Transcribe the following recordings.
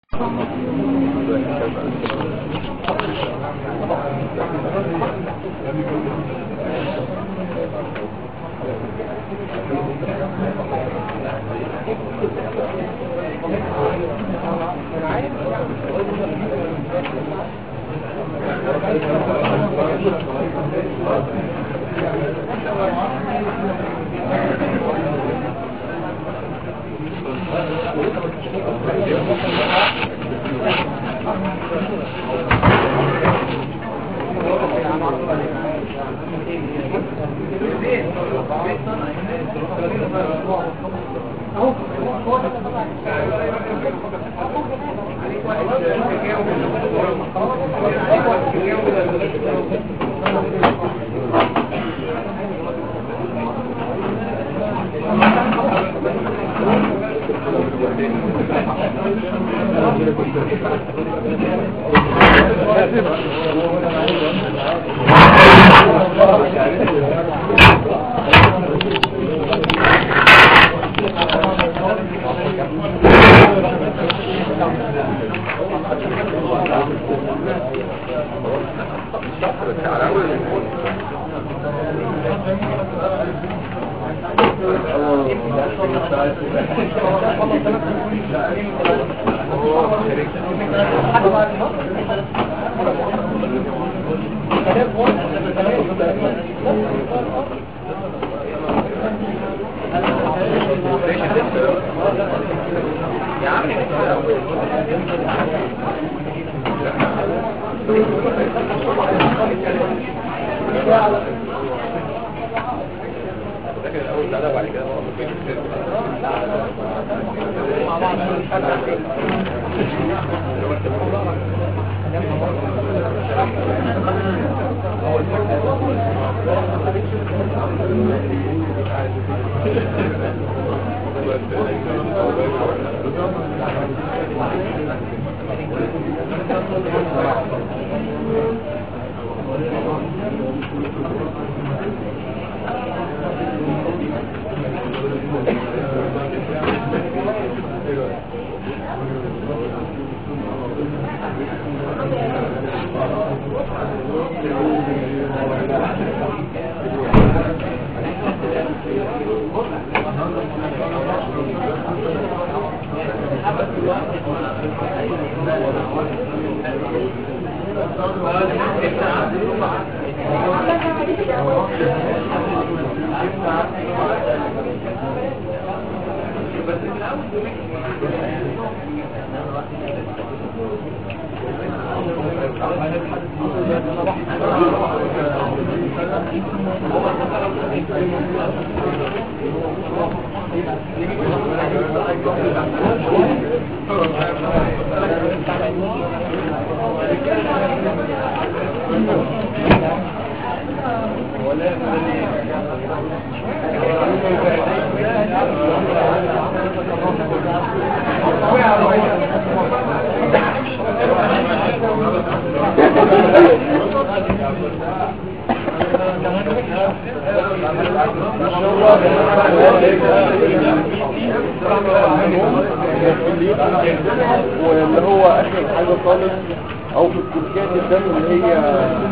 واللي هو اخر حاجة خالص او في الكركات الدم اللي هي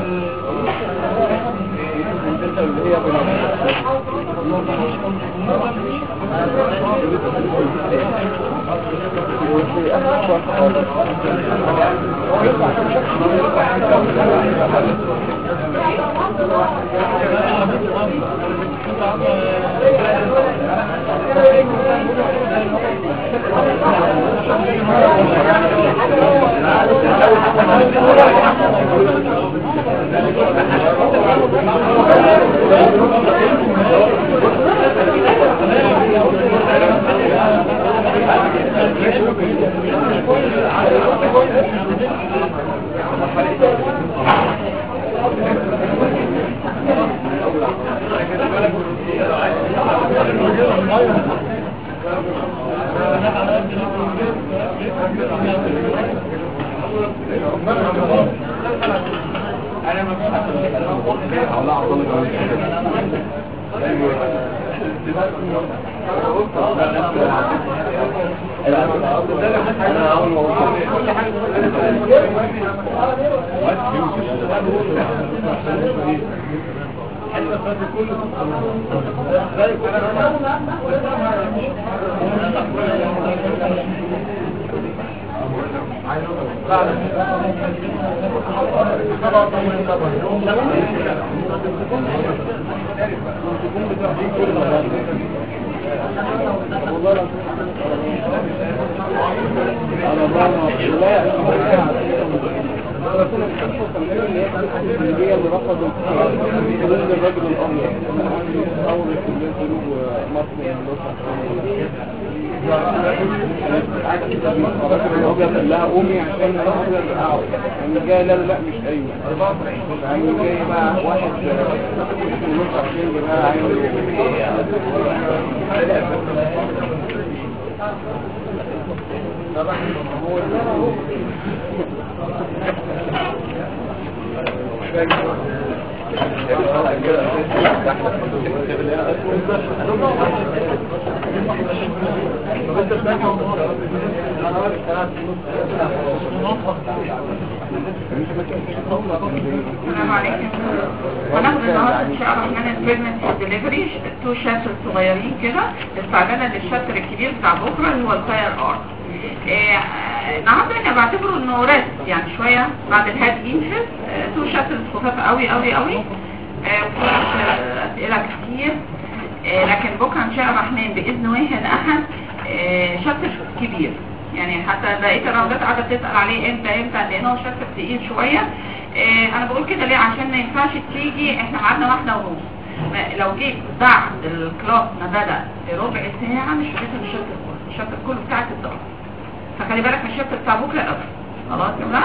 اللي هي وفي اخر خالص انا اول ما انا ما لا رسول الله اللي هي اللي رفضوا حلول الرجل الابيض ثورة كلية جنوب مصر الرجل الابيض قال لها قومي عشان الابيض اقعد يعني جاي لا لا مش ايوه يعني جاي بقى واحد نص عشان بقى السلام عليكم هناخد النهارده ان شاء الله من البريجننسي ديليفري تو شاتر صغيرين كده استعدادا للشاتر الكبير بتاع بكره اللي هو الفاير ارت النهارده انا بعتبره انه ريست يعني شويه بعد الهاد انشز تو شاترز خفاف قوي قوي قوي وفي اسئله كتير آه، لكن بكره ان شاء الرحمن باذن واحد احد آه، شاتر كبير يعني حتى بقيه الراوندات قاعده بتسال عليه امتى امتى لانه شاتر تقيل شويه آه، انا بقول كده ليه عشان ما ينفعش تيجي احنا قعدنا واحده ونص ما- لو جيت بعد الكلاس ما بدا بربع ساعه مش هتفهم الشابتر كله الشابتر كله بتاعك الدراسه فخلي بالك من الشابتر بتاع بكره قوي خلاص كده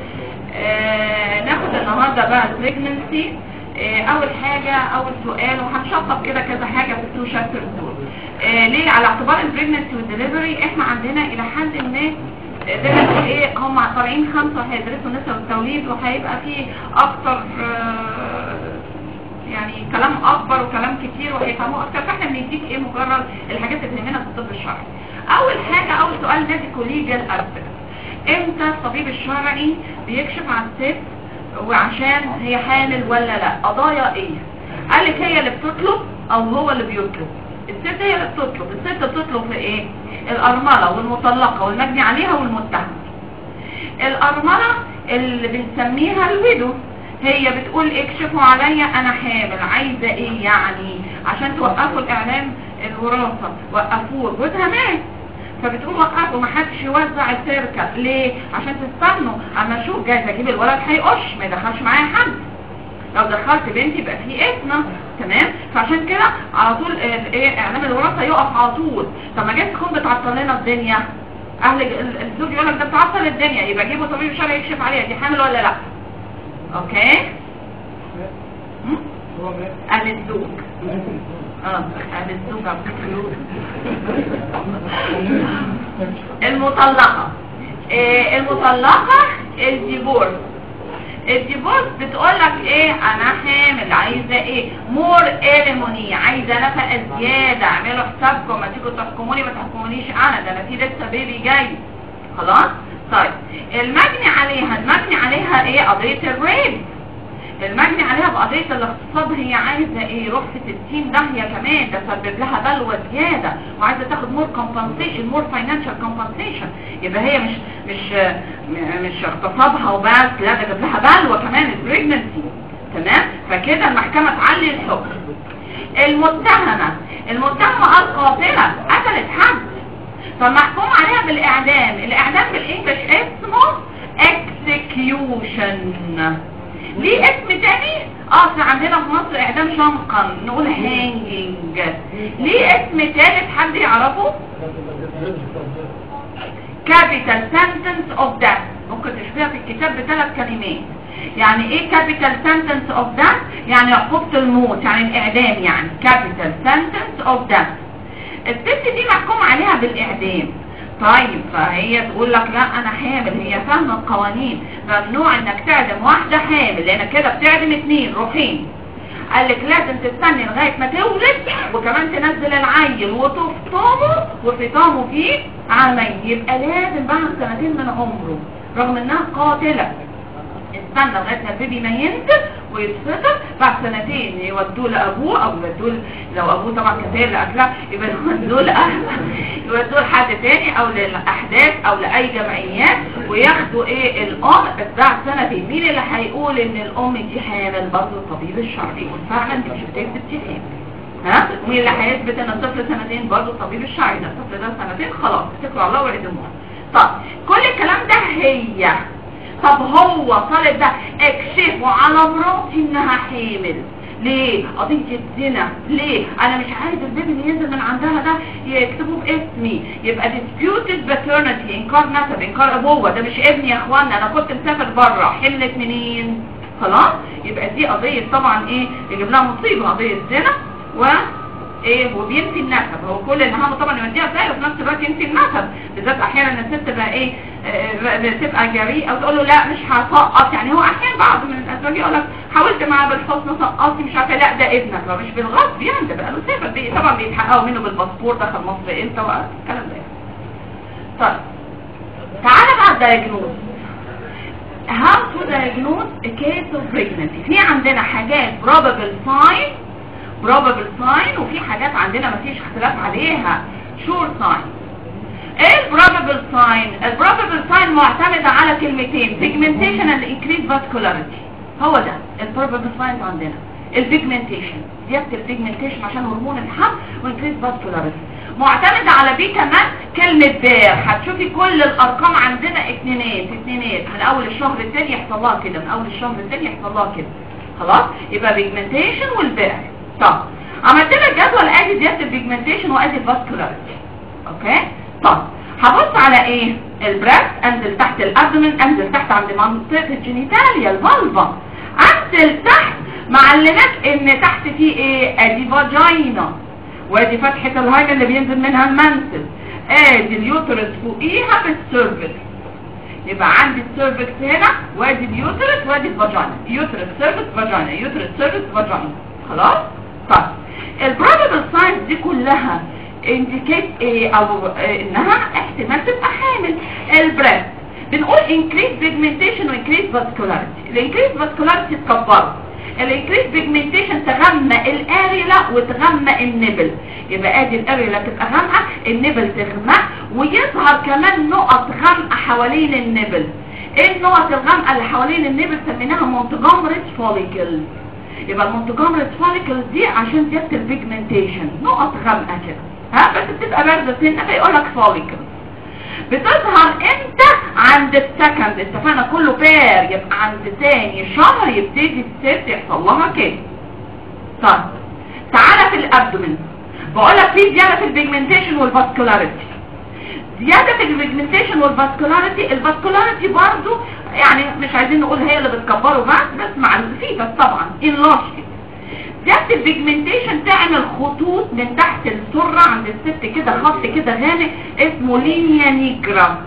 آه ناخد النهارده بقى البريجننسي آه اول حاجه اول سؤال وهنشطب كده كذا حاجه في التو شابتر دول آه ليه على اعتبار البريجننسي والدليفري احنا عندنا الى حد ما آه، درسوا ايه هم طالعين خمسه هيدرسوا نسب التوليد وهيبقى في اكتر آه يعني كلام اكبر وكلام كتير وهيفهموه اكتر فاحنا بنديك ايه مجرد الحاجات اللي تهمنا في الطب الشرعي اول حاجه اول سؤال ميديكو ليجال اسبكت امتى الطبيب الشرعي بيكشف عن الست وعشان هي حامل ولا لا قضايا ايه قال لك هي اللي بتطلب او هو اللي بيطلب الست هي اللي بتطلب الست بتطلب في ايه الارمله والمطلقه والمجني عليها والمتهم الارمله اللي بنسميها الويدو هي بتقول اكشفوا عليا انا حامل عايزه ايه يعني عشان توقفوا الاعلام الوراثه وقفوه جوزها مات فبتقول وقفوا ما حدش يوزع التركه ليه عشان تستنوا اما اشوف جايز اجيب الولد هيقش ما يدخلش معايا حد لو دخلت بنتي يبقى في اسمه تمام فعشان كده على طول ال- ايه اعلام الوراثه يقف على طول طب ما جايز تكون بتعطل لنا الدنيا اهل ال- الزوج يقول لك ده بتعطل الدنيا يبقى جيبوا طبيب شرعي يكشف عليها دي حامل ولا لا اوكي هم؟ اهل الزوج اه اهل الزوج عبد الخلود المطلقه إيه المطلقه الديفورس الديفورس بتقول لك ايه انا حامل عايزه ايه مور اليموني عايزه نفقه زياده اعملوا حسابكم ما تيجوا تحكموني ما تحكمونيش انا ده انا في لسه بيبي جاي خلاص طيب المجني عليها المجني عليها ايه قضيه الريب المجني عليها بقضية الاقتصاد هي عايزة ايه روح في 60 داهية كمان ده سبب لها بلوى زيادة وعايزة تاخد مور كومبنسيشن مور فاينانشال كومبنسيشن يبقى هي مش مش م- مش اغتصابها وبس لا ده جاب لها بلوى كمان البريجننسي تمام فكده المحكمة تعلي الحكم المتهمة المتهمة القاتلة قتلت حد فمحكوم عليها بالاعدام الاعدام بالانجلش اسمه execution ليه اسم تاني اه في عندنا في مصر اعدام شنقا نقول هانجينج ليه اسم تالت حد يعرفه capital sentence of death ممكن تشبيها في الكتاب بثلاث كلمات يعني ايه capital sentence of death يعني عقوبة الموت يعني الاعدام يعني capital sentence of death الست دي محكوم عليها بالاعدام طيب فهي تقول لك لا انا حامل هي فاهمه القوانين ممنوع انك تعدم واحده حامل لانك كده بتعدم اتنين روحين قال لك لازم تستني لغايه ما تولد وكمان تنزل العيل وتفطمه وفطامه فيه عامين يبقى لازم بعد سنتين من عمره رغم انها قاتله استنى لغايه ما البيبي ما ينزل ويتفطر بعد سنتين يودوه لابوه او يودوه ل- لو ابوه طبعا كتير لاكلها يبقى يودوه لاهله يودوه لحد تاني او للاحداث او لاي جمعيات وياخدوا ايه الام بس بعد سنتين مين اللي هيقول ان الام دي حامل برضه الطبيب الشرعي يقول فعلا انت مش بتكتب دي حامل ها ومين اللي هيثبت ان الطفل سنتين برضه الطبيب الشرعي ده الطفل ده سنتين خلاص اتكلوا على الله وعدموها طب كل الكلام ده هي طب هو طالب ده اكشفوا على مراتي انها حامل ليه قضية الزنا ليه انا مش عايز البيبي اللي ينزل من عندها ده يكتبوه باسمي يبقى disputed paternity انكار نسب انكار ابوة ده مش ابني يا اخوانا انا كنت مسافر بره حملت منين خلاص يبقى دي قضية طبعا ايه يجيب لها مصيبة قضية زنا و ايه وبينفي النسب هو كل اللي همه طبعا يوديها ازاي وفي نفس الوقت ينفي النسب بالذات احيانا الست بقى ايه آه، بتبقى جريئه وتقول له لا مش هسقط يعني هو احيانا بعض من الازواج يقول لك حاولت معاه بالحسن سقطتي مش عارفه لا ده ابنك ما مش بالغصب يعني ده بقى له سبب بي- طبعا بيتحققوا منه بالباسبور دخل مصر امتى والكلام ده طيب تعالى بقى الدايجنوز how to diagnose a case of pregnancy في عندنا حاجات probable sign probable sign وفي حاجات عندنا مفيش اختلاف عليها sure sign ايه البروبابل ساين البروبابل ساين معتمدة على كلمتين pigmentation and increased vascularity هو ده البروبابل ساين عندنا البيجمنتيشن زيادة البيجمنتيشن عشان هرمون الحمل وانكريز vascularity معتمدة على بيه كمان كلمة بير هتشوفي كل الارقام عندنا اتنينات اتنينات من اول الشهر التاني يحصل لها كده من اول الشهر التاني يحصل لها كده خلاص يبقى بيجمنتيشن والبير طب عملت لك جدول ادي زيادة البيجمنتيشن وادي الفاسكولاريتي اوكي طب هبص على ايه البراس انزل تحت الابدومين انزل تحت عند منطقة الجينيتاليا الفالفا انزل تحت معلمك ان تحت فيه ايه ادي فاجينا وادي فتحة الهايمن اللي بينزل منها المنسل ادي اليوترس فوقيها بالسيرفكس يبقى عندي السيرفكس هنا وادي اليوترس وادي الفاجينا يوترس سيرفكس فاجينا يوترس سيرفكس فاجينا خلاص طيب البروبابل ساينس دي كلها انديكيت ايه او إيه انها احتمال تبقى حامل البريست بنقول increase pigmentation و increase vascularity الانكريز vascularity تكبره الانكريز pigmentation تغمق الاريلا وتغمق النبل يبقى ادي الاريلا تبقى غامقه النبل تغمق ويظهر كمان نقط غامقه حوالين النبل ايه النقط الغامقه اللي حوالين النبل سميناها مونتجومريس فوليكلز يبقى المونتجومريس فوليكلز دي عشان زياده البيجمنتيشن نقط غامقه كده ها بس بتبقى بارزه سنه فيقول لك فوليكلز بتظهر امتى عند السكند اتفقنا كله بير يبقى عند تاني شهر يبتدي الست يحصل لها كده طيب تعالى في الابدومين بقول لك في زياده في البيجمنتيشن والفاسكولاريتي زيادة البيجمنتيشن والفاسكولاريتي الفاسكولاريتي برضو يعني مش عايزين نقول هي اللي بتكبره بس بس مع في بس طبعا enlarged زيادة البيجمنتيشن تعمل خطوط من تحت السرة عند الست كده خط كده غامق اسمه لينيا نيجرا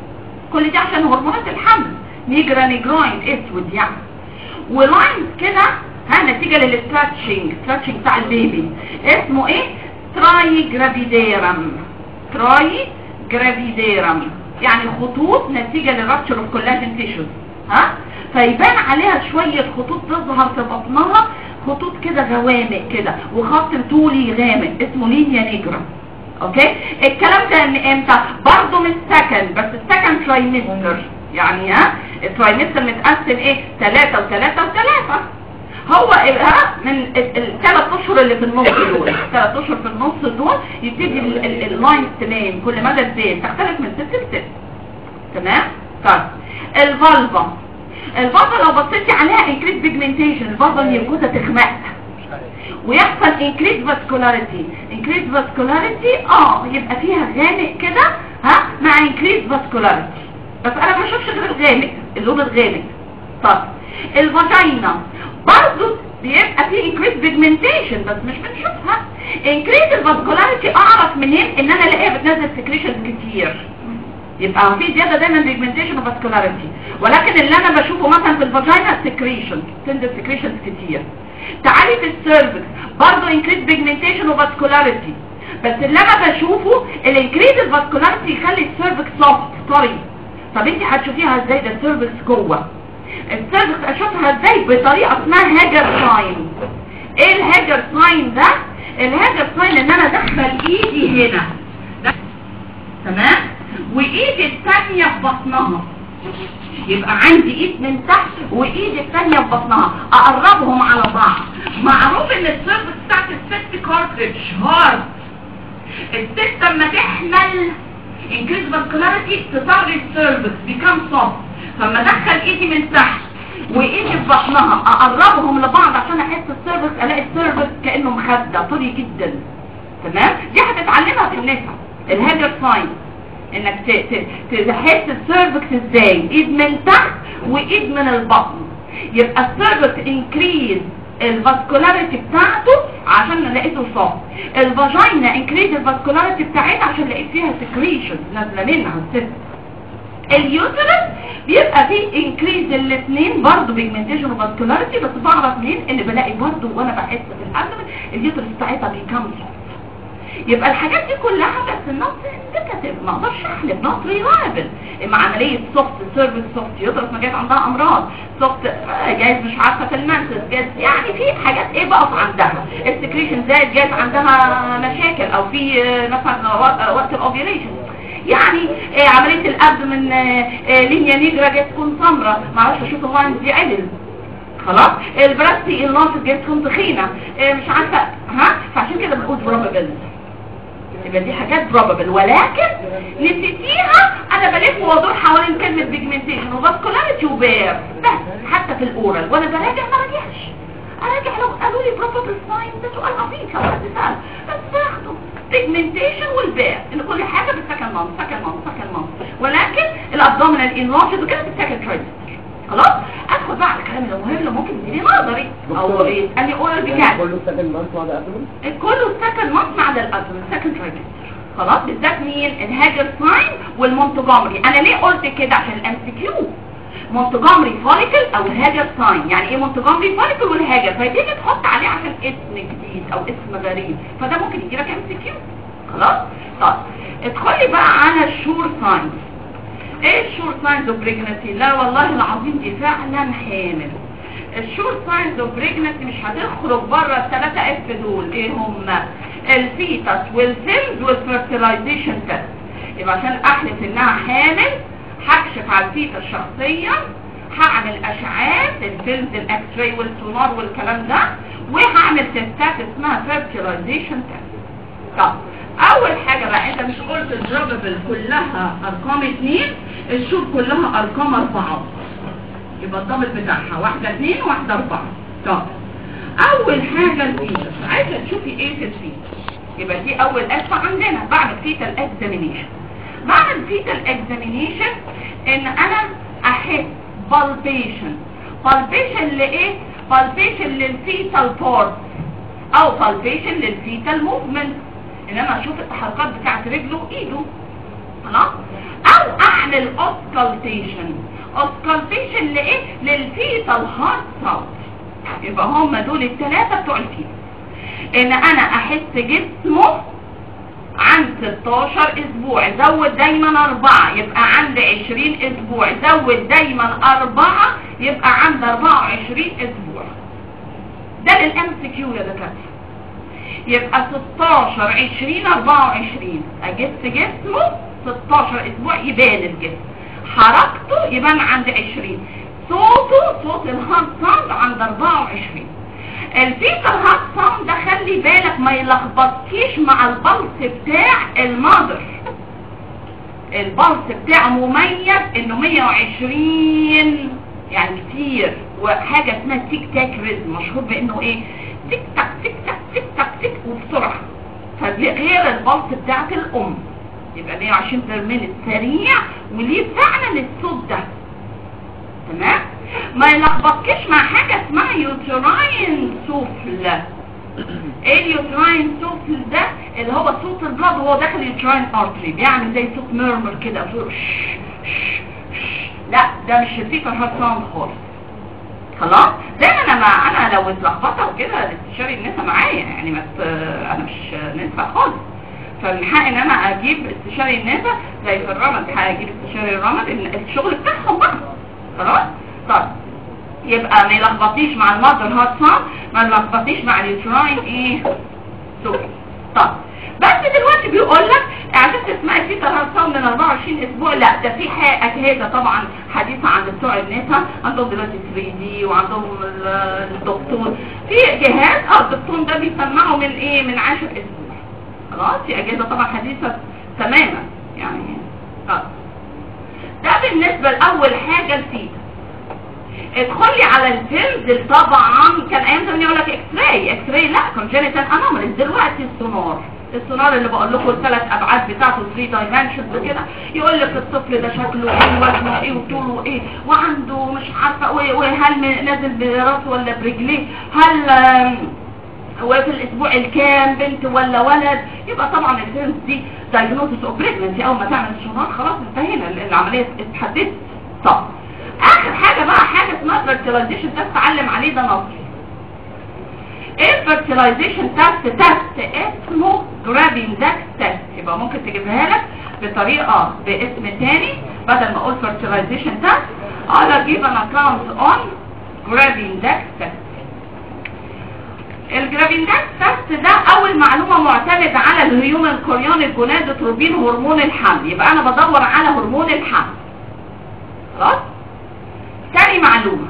كل دي عشان هرمونات الحمل نيجرا نيجروين اسود يعني ولاينز كده ها نتيجة للستراتشنج ستراتشنج بتاع البيبي اسمه ايه تراي جرافيديرم تراي جرافيديرم يعني خطوط نتيجة للرابتشر اوف كولاجين تيشوز ها فيبان عليها شوية خطوط تظهر في بطنها خطوط كده غوامق كده وخط طولي غامق اسمه لينيا نيجرا اوكي الكلام ده ان امتى برضه من سكند بس السكند ترايمستر يعني ها الترايمستر متقسم ايه ثلاثة وثلاثة وثلاثة هو ها من الثلاث اشهر اللي في النص دول الثلاث اشهر في النص دول يبتدي اللاين تنام كل مدى تزيد تختلف من ست لست تمام طيب الفالفا الفالفا لو بصيتي عليها انكريز بيجمنتيشن الفالفا الميوكوزا تغمق ويحصل انكريز فاسكولاريتي انكريز فاسكولاريتي اه يبقى فيها غامق كده ها مع انكريز فاسكولاريتي بس انا ما بشوفش غير الغامق اللون الغامق طب الفاجينا برضه بيبقى فيه انكريز بيجمنتيشن بس مش بنشوفها انكريز الفاسكولاريتي اعرف منين ان انا الاقيها بتنزل سكريشن كتير يبقى في زياده دايما بيجمنتيشن وفاسكولاريتي ولكن اللي انا بشوفه مثلا في الفاجينا سكريشن تندر سكريشنز كتير تعالي في السيرفكس برضه انكريز بيجمنتيشن وفاسكولاريتي بس اللي انا بشوفه الانكريز الفاسكولاريتي يخلي السيرفكس سوفت طري طب انت هتشوفيها ازاي ده السيرفكس جوه السيرفكس اشوفها ازاي بطريقه اسمها هاجر ساين ايه الهاجر ساين ده الهاجر ساين ان انا ادخل ايدي هنا ده. تمام وايدي الثانيه في بطنها يبقى عندي ايد من تحت وايد الثانيه في بطنها اقربهم على بعض معروف ان السيرفكس بتاعت الست كارتريج هارد الست لما تحمل انكريز فاسكولاريتي تطري السيرفكس بيكام صف فلما ادخل ايدي من تحت وايدي في بطنها اقربهم لبعض عشان احس السيرفكس الاقي السيرفكس كانه مخده طري جدا تمام دي هتتعلمها في النساء الهاجر ساين انك ت- ت- تحس السيرفكس ازاي ايد من تحت وايد من البطن يبقى السيرفكس انكريز الفاسكولاريتي بتاعته عشان لقيته صف الفاجينا انكريز الفاسكولاريتي بتاعتها عشان لقيت فيها سكريشن نازله منها الست اليوترس بيبقى فيه انكريز الاثنين برضه بيجمنتيشن وفاسكولاريتي بس بعرف منين ان بلاقي برضه وانا بحس في الابدن اليوترس بتاعتها بيكم soft. يبقى الحاجات دي كلها بس النص انديكاتيف ما اقدرش احلف نص ريلايبل اما عمليه سوفت سيرفيس سوفت يدرس ما جايز عندها امراض سوفت جايز مش عارفه في المنسس جايز يعني في حاجات ايه بقف عندها السكريشن زايد جايز عندها مشاكل او في آه، مثلا وقت- وقت الاوفيوليشن يعني آه، عمليه الابدومن لينيا نيجرا جايز تكون سمراء ما اعرفش اشوف اللاينز دي عدل خلاص البراستي الناقص جايز تكون تخينه آه، مش عارفه ها فعشان كده بنقول probability يبقى دي حاجات probable ولكن نسيتيها انا بلف وادور حوالين كلمة بيجمنتيشن وفاسكولاريتي وبير بس حتى في الاورال وانا براجع ما راجعش اراجع لو قالوا لي probable sign ده سؤال عبيط لو حد سأل بس باخده بيجمنتيشن والبير ان كل حاجة بالسكن مانث سكن مانث سكن مانث ولكن الابدومينال انلارجد وكده بالسكن ترايمستر خلاص ادخل بقى على الكلام المهم اللي ممكن يديني نظري او ايه قال لي اورال بتاعي كله سكن مانث بعد ابدومن كله السكن مصنع على الأدرس سكن ترايمستر خلاص بالذات مين الهاجر ساين والمونتجومري انا ليه قلت كده عشان الام سي كيو مونتجومري فوليكل او هاجر ساين يعني ايه مونتجومري فوليكل والهاجر فتيجي تحط عليه عشان اسم جديد او اسم غريب فده ممكن يجي لك ام سي كيو خلاص طيب ادخلي بقى على الشور ساينز ايه الشور ساينز اوف بريجنسي لا والله العظيم دي فعلا حامل الشور ساينز اوف بريجنسي مش هتخرج بره الثلاثه اف دول ايه هم الفيتس والفيلز والفيرتلايزيشن تيست يبقى عشان احلف انها حامل هكشف على الفيتس شخصيا هعمل اشعاعات الفيلز الاكس راي والسونار والكلام ده وهعمل تستات اسمها فيرتلايزيشن تيست طب اول حاجة بقى انت مش قلت الجرابل كلها ارقام اتنين الشوط كلها ارقام اربعة يبقى الدبل بتاعها واحدة اتنين واحدة اربعة طب اول حاجة الفيتس عايزة تشوفي ايه في الفيتس يبقى دي اول اسفة عندنا بعمل فيتال اكزامينيشن بعمل فيتال اكزامينيشن ان انا احس بالبيشن بالبيشن لايه بالبيشن للفيتال بورت او بالبيشن للفيتال موفمنت ان انا اشوف التحركات بتاعت رجله وايده خلاص او اعمل اوسكالتيشن اوسكالتيشن لايه للفيتال هارت ساوند يبقى هم دول الثلاثه بتوع الفيتال ان انا احس جسمه عند 16 اسبوع زود دايما اربعة يبقى عند 20 اسبوع زود دايما اربعة يبقى عند 24 اسبوع ده للام سي كيو يا دكاتره يبقى 16 20 24 اجس جسمه 16 اسبوع يبان الجسم حركته يبان عند 20 صوته صوت الهارت ساوند عند 24 الفيتال هارت ساوند ده خلي بالك ما يلخبطكيش مع البلس بتاع المادر البلس بتاعه مميز انه 120 يعني كتير وحاجه اسمها تيك تاك ريزم مشهور بانه ايه تيك تاك تيك تاك تيك تاك تيك وبسرعه فدي غير البلس بتاعت الام يبقى 120 بير مينت سريع وليه فعلا الصوت ده تمام ما يلخبطكش مع حاجه اسمها يوتراين سفلى اليوتراين سوفل ده اللي هو صوت البلاد وهو داخل اليوتراين ارتري بيعمل زي صوت ميرمر كده صوت شش شش شش. لا ده مش الفيكر هارت ساوند خالص خلاص زي ما انا ما انا لو اتلخبطه وكده الاستشاري النسا معايا يعني ما ت- انا مش نسا خالص فمن حق ان انا اجيب استشاري النسا زي في الرمد هجيب استشاري الرمد إن الشغل بتاعهم بقى خلاص طب يبقى ما يلخبطيش مع المادر هارت ساوند ما يلخبطيش مع اليوتراين ايه سوري طب بس دلوقتي بيقول لك عشان تسمعي في هارت ساوند من 24 اسبوع لا ده في ح- اجهزه طبعا حديثه عند بتوع النسا عندهم دلوقتي 3 دي وعندهم ال- الدكتور في جهاز اه الدكتور ده بيسمعه من ايه من 10 اسبوع خلاص في اجهزه طبعا حديثه تماما يعني اه ده بالنسبه لاول حاجه الفيتا ادخلي على الفيلد طبعا كان ايام زمان يقول لك اكس راي اكس راي لا كونجنتال انوماليز دلوقتي السونار السونار اللي بقول لكم الثلاث ابعاد بتاعته 3 دايمنشنز وكده يقول لك الطفل ده شكله ايه وزنه ايه وطوله ايه وعنده مش عارفه و- وهل م- نازل براسه ولا برجليه هل آم، هو في الاسبوع الكام بنت ولا ولد يبقى طبعا الفيلز دي دايجنوستس اوف بريجنسي اول ما تعمل السونار خلاص انتهينا ال- العمليه اتحددت طب اخر حاجه بقى حاجه اسمها fertilization تست تعلم عليه ده نظري ايه fertilization تست تست اسمه جرابيندكس تست يبقى ممكن تجيبها لك بطريقه باسم تاني بدل ما اقول fertilization تست على give an account on جرابيندكس تست الجرافيندكس تست ده اول معلومه معتمد على الهيومن كوريون الجونادوتروبين هرمون الحمل يبقى انا بدور على هرمون الحمل خلاص تاني معلومه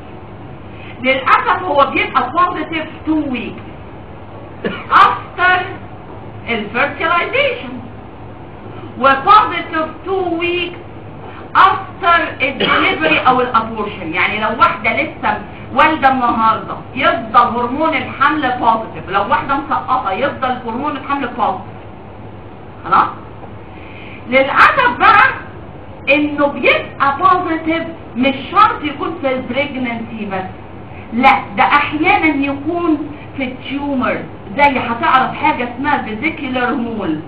للاسف هو بيبقى positive 2 weeks after الفيرتيلايزيشن وبوزيتيف 2 weeks after الدليفري او الابورشن يعني لو واحده لسه والده النهارده يفضل هرمون الحمل بوزيتيف لو واحده مسقطه يفضل هرمون الحمل بوزيتيف خلاص للاسف بقى انه بيبقى بوزيتيف مش شرط يكون في البريجننسي بس لا ده احيانا يكون في التيومر زي هتعرف حاجه اسمها فيزيكولار مول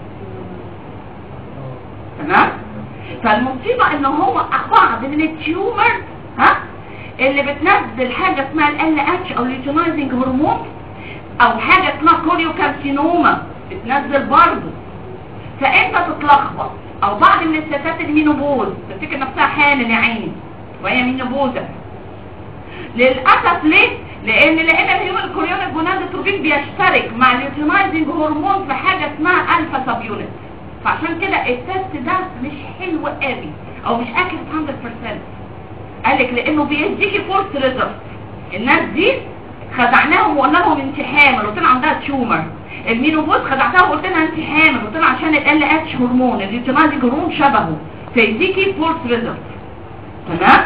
تمام فالمصيبه ان هو بعض من التيومر ها اللي بتنزل حاجه اسمها ال اتش او ليوتينايزنج هرمون او حاجه اسمها كوريوكارسينوما بتنزل برضه فانت تتلخبط او بعض من الستات المينوبوز تفتكر نفسها حامل يا عيني وهي مينوبوزه للاسف ليه لان لان الهيومن الكوريون الجونادوتروبين بيشترك مع اليوتينايزنج هرمون في حاجه اسمها الفا سب يونت فعشان كده التست ده مش حلو قوي او مش اكيد 100% قالك لانه بيديكي فورس ريزلت الناس دي خدعناهم وقلنا لهم انت حامل وطلع عندها تيومر المينوبوز خدعتها وقلت لها انت حامل وطلع عشان ال اتش هرمون اليوتينايزنج هرمون شبهه فيديكي فورس ريزلت تمام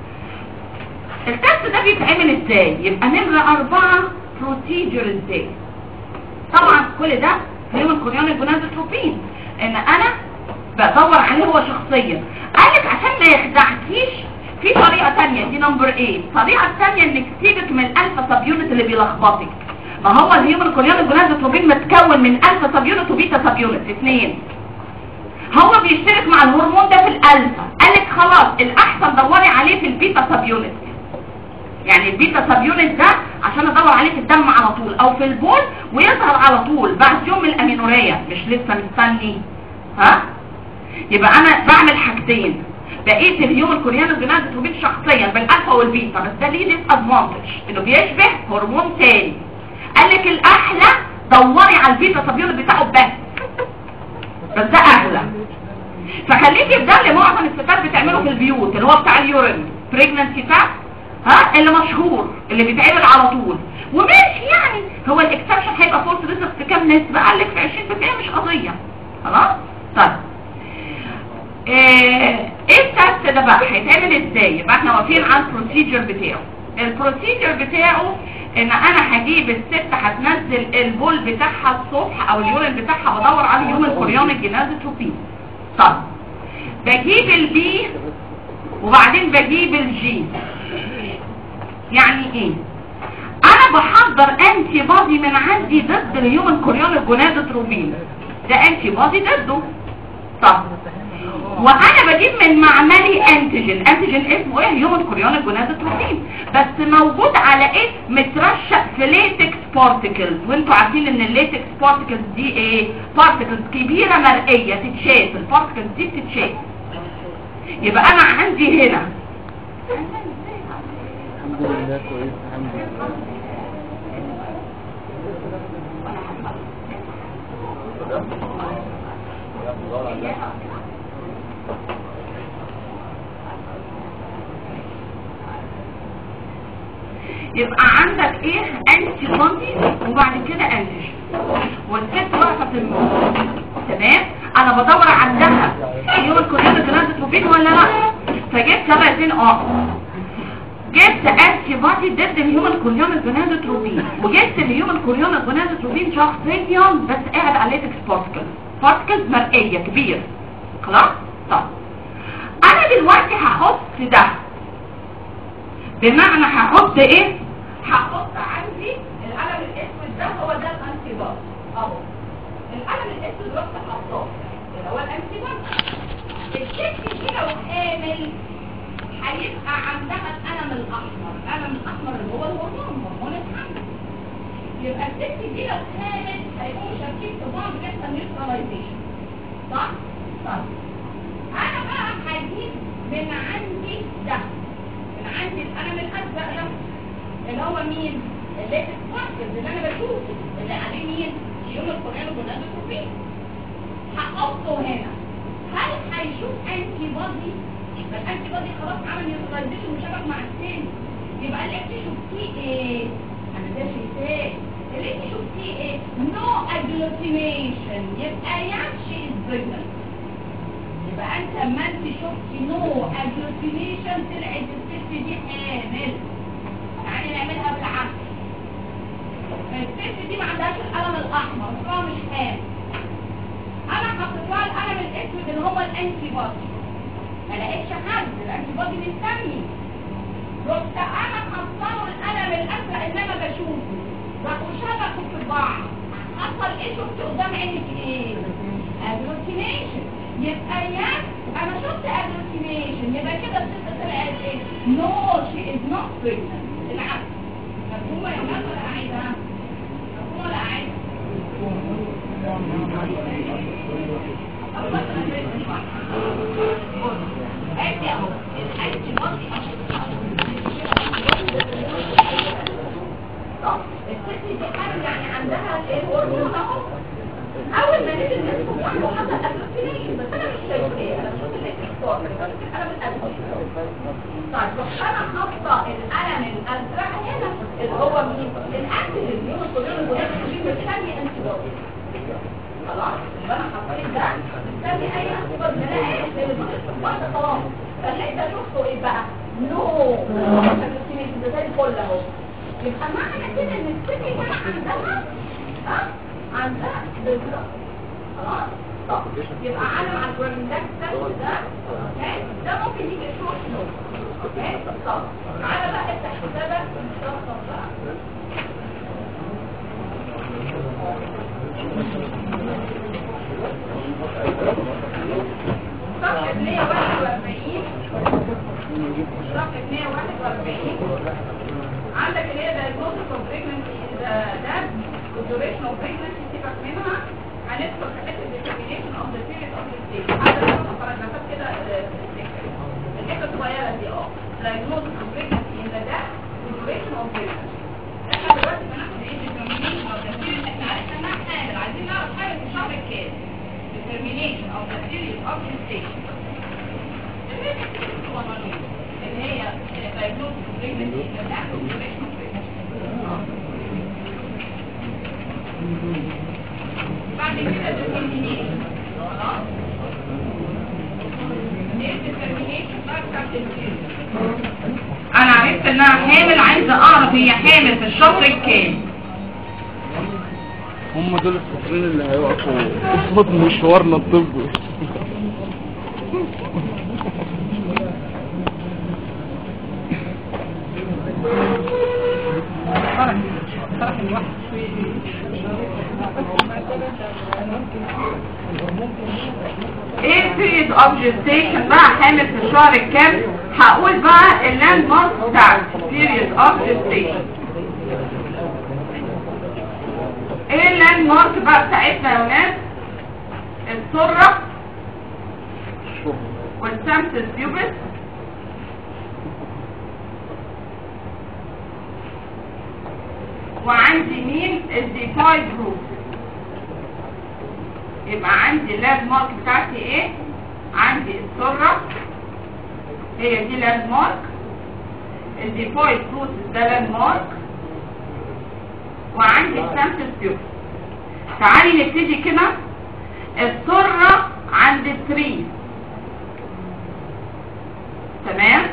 التست ده بيتعمل ازاي يبقى نمرة اربعة بروسيجر ازاي طبعا كل ده هيومن كوريون الجونادوتروبين ان انا بدور عليه هو شخصيا قالك عشان ما يخدعكيش في طريقة تانية دي نمبر ايه الطريقة التانية انك تسيبك من الالفا سب يونت اللي بيلخبطك ما هو الهيومن كوريون الجونادوتروبين متكون من الفا سب يونت وبيتا سب يونت اثنين هو بيشترك مع الهرمون ده في الالفا قالك خلاص الاحسن دوري عليه في البيتا سب يونت يعني البيتا سب يونت ده عشان ادور عليه في الدم على طول او في البول ويظهر على طول بعد يوم من الامينوريا مش لسه مستني ها يبقى انا بعمل حاجتين بقيت الهيومن كوريان الجونادوتروبين شخصيا بالالفا والبيتا بس ده ليه ديس ادفانتج انه بيشبه هرمون تاني قال لك الاحلى دوري على البيتا سب يونت بتاعه بس بس ده اغلى فخليكي في ده اللي معظم الستات بتعمله في البيوت اللي هو بتاع اليورين بريجننسي تاست ها اللي مشهور اللي بيتعمل على طول وماشي يعني هو الاكسبشن هيبقى فولس ريزلت في كام نسبه قال لك في 20% مش قضيه خلاص طيب ايه ايه التست ده بقى هيتعمل ازاي يبقى احنا واقفين على البروسيجر بتاعه البروسيجر بتاعه ان انا هجيب الست هتنزل البول بتاعها الصبح او اليورين بتاعها بدور على اليوم الكوريون الجينازوتروبين طب بجيب البي وبعدين بجيب الجي يعني ايه انا انا بحضر انتي بودي من عندي ضد الهيومن كوريونيك جونادوتروبين ده انتي بودي ضده طب وانا بجيب من معملي انتيجين انتيجين اسمه ايه هيومن كوريونيك جونادوتروبين بس موجود على ايه مترشق في ليتكس بارتكلز وانتوا عارفين ان الليتكس بارتكلز دي ايه بارتكلز كبيره مرئيه تتشاف البارتكلز دي بتتشاف يبقى انا عندي هنا الحمد لله كويس الحمد لله يبقى عندك ايه انتي بودي وبعد كده انتيجين والست واقفه في النص تمام انا بدور عندها يوم الكوريون جرانتروبين ولا لا فجبت سبعتين اه جبت انتي بودي ضد الهيومن كوريون جونادوتروبين وجبت الهيومن كوريون جونادوتروبين شخصيا بس قاعد على ليتكس بارتكلز بارتكلز مرئيه كبير خلاص طب انا دلوقتي هحط ده بمعنى هحط ايه هحط عندي القلم الاسود ده هو ده الانتي بودي اهو القلم الاسود رحت حاطاه اللي هو الانتي بودي الست دي لو حامل هيبقى عندها القلم الاحمر القلم الاحمر اللي هو الهرمون هرمون الحمل يبقى الست دي لو حامل هيبقوا مشاركين في بعض بيحصل نيوتراليزيشن صح؟ طيب انا بقى هجيب من عندي ده من عندي القلم الازرق ده اللي هو مين؟ الليتس بارتكلز اللي انا بشوفه اللي عليه مين؟ يوم القرآن والجنازة هحطه هنا هل هيشوف انتي بودي يبقى الانتي بودي خلاص عمل نيوتراليزيشن وشبك مع الثاني يبقى اللي انت شفتيه ايه انا ده شايفاه اللي انت شفتيه ايه نو اجلوتينيشن يبقى يمشي البريجننت يبقى انت اما انت شفتي نو اجلوتينيشن طلعت الست دي حامل يعني نعملها بالعكس الست دي ما عندهاش القلم الاحمر اصلها مش حامل انا حطيت لها القلم الاسود اللي هو الانتي بودي ما لقيتش حد الانتي بودي مستني رحت انا حاطه القلم الازرق اللي انا بشوفه راحوا شبكوا في بعض حصل ايه شفت قدام عينك ايه اجلوتينيشن يبقى يا انا شفت اجلوتينيشن يبقى كده الست طلعت ايه نو شي از نوت بريجننت العكس مفهومه يا ولاد ولا قاعده مفهومه ولا قاعده ادي اهو الحج ماضي الست دي حاجه يعني عندها الهرمون اهو اول ما نزل نفسه واحده حصل اجلوتينيشن بس انا مش شايفه ايه انا مش شايفه الاكسبور انا متاكد طيب بس انا حاطه القلم الازرق هنا اللي هو مين الانتي اليوم الكوريون الجديد مستني انتي بودي خلاص يبقى انا حطيت ده مستني اي انتي بودي لا ايه واحده خلاص فاللي انت شفته ايه بقى نو ده زي الفل اهو يبقى معنى كده ان الست دي عندها ها عندها بالظبط خلاص طب يبقى علم على الجراميندات ده اوكي ده ممكن يجي شورت نوت اوكي طب تعالى بقى افتح حسابك مستخدم بقى صفحة 141 صفحة 141 عندك اللي هي diagnosis of pregnancy in the dad duration of pregnancy سيبك منها هندخل في حته determination of the period of the state هذا النقطة باراجرافات كده الحته الصغيرة دي اه diagnosis of pregnancy in the dad duration of pregnancy احنا دلوقتي بناخد ايه determination of the period احنا عرفنا انها حامل عايزين نعرف حاجة في الشهر الكام determination of the period of the state اللي هي diagnosis of pregnancy in the dad duration of pregnancy بعد كده determination خلاص ايه determination بقى بتاعت الجنس انا عرفت انها حامل عايزه اعرف هي حامل في الشهر الكام هم دول الفقرين اللي هيقفوا قصاد مشوارنا الطبي ايه period of gestation بقى حامل في الشهر الكام هقول بقى اللاند مارك بتاع period of gestation ايه اللاند مارك بقى بتاعتنا يا ولاد السرة والسامسس بيوبس وعندي مين الديفايد جروب يبقى عندي اللاند مارك بتاعتي ايه عندي السرة هي دي لاند مارك الديفايد بروسس ده لاند مارك وعندي السامسس بيوبس تعالي نبتدي كده السرة عند 3 تمام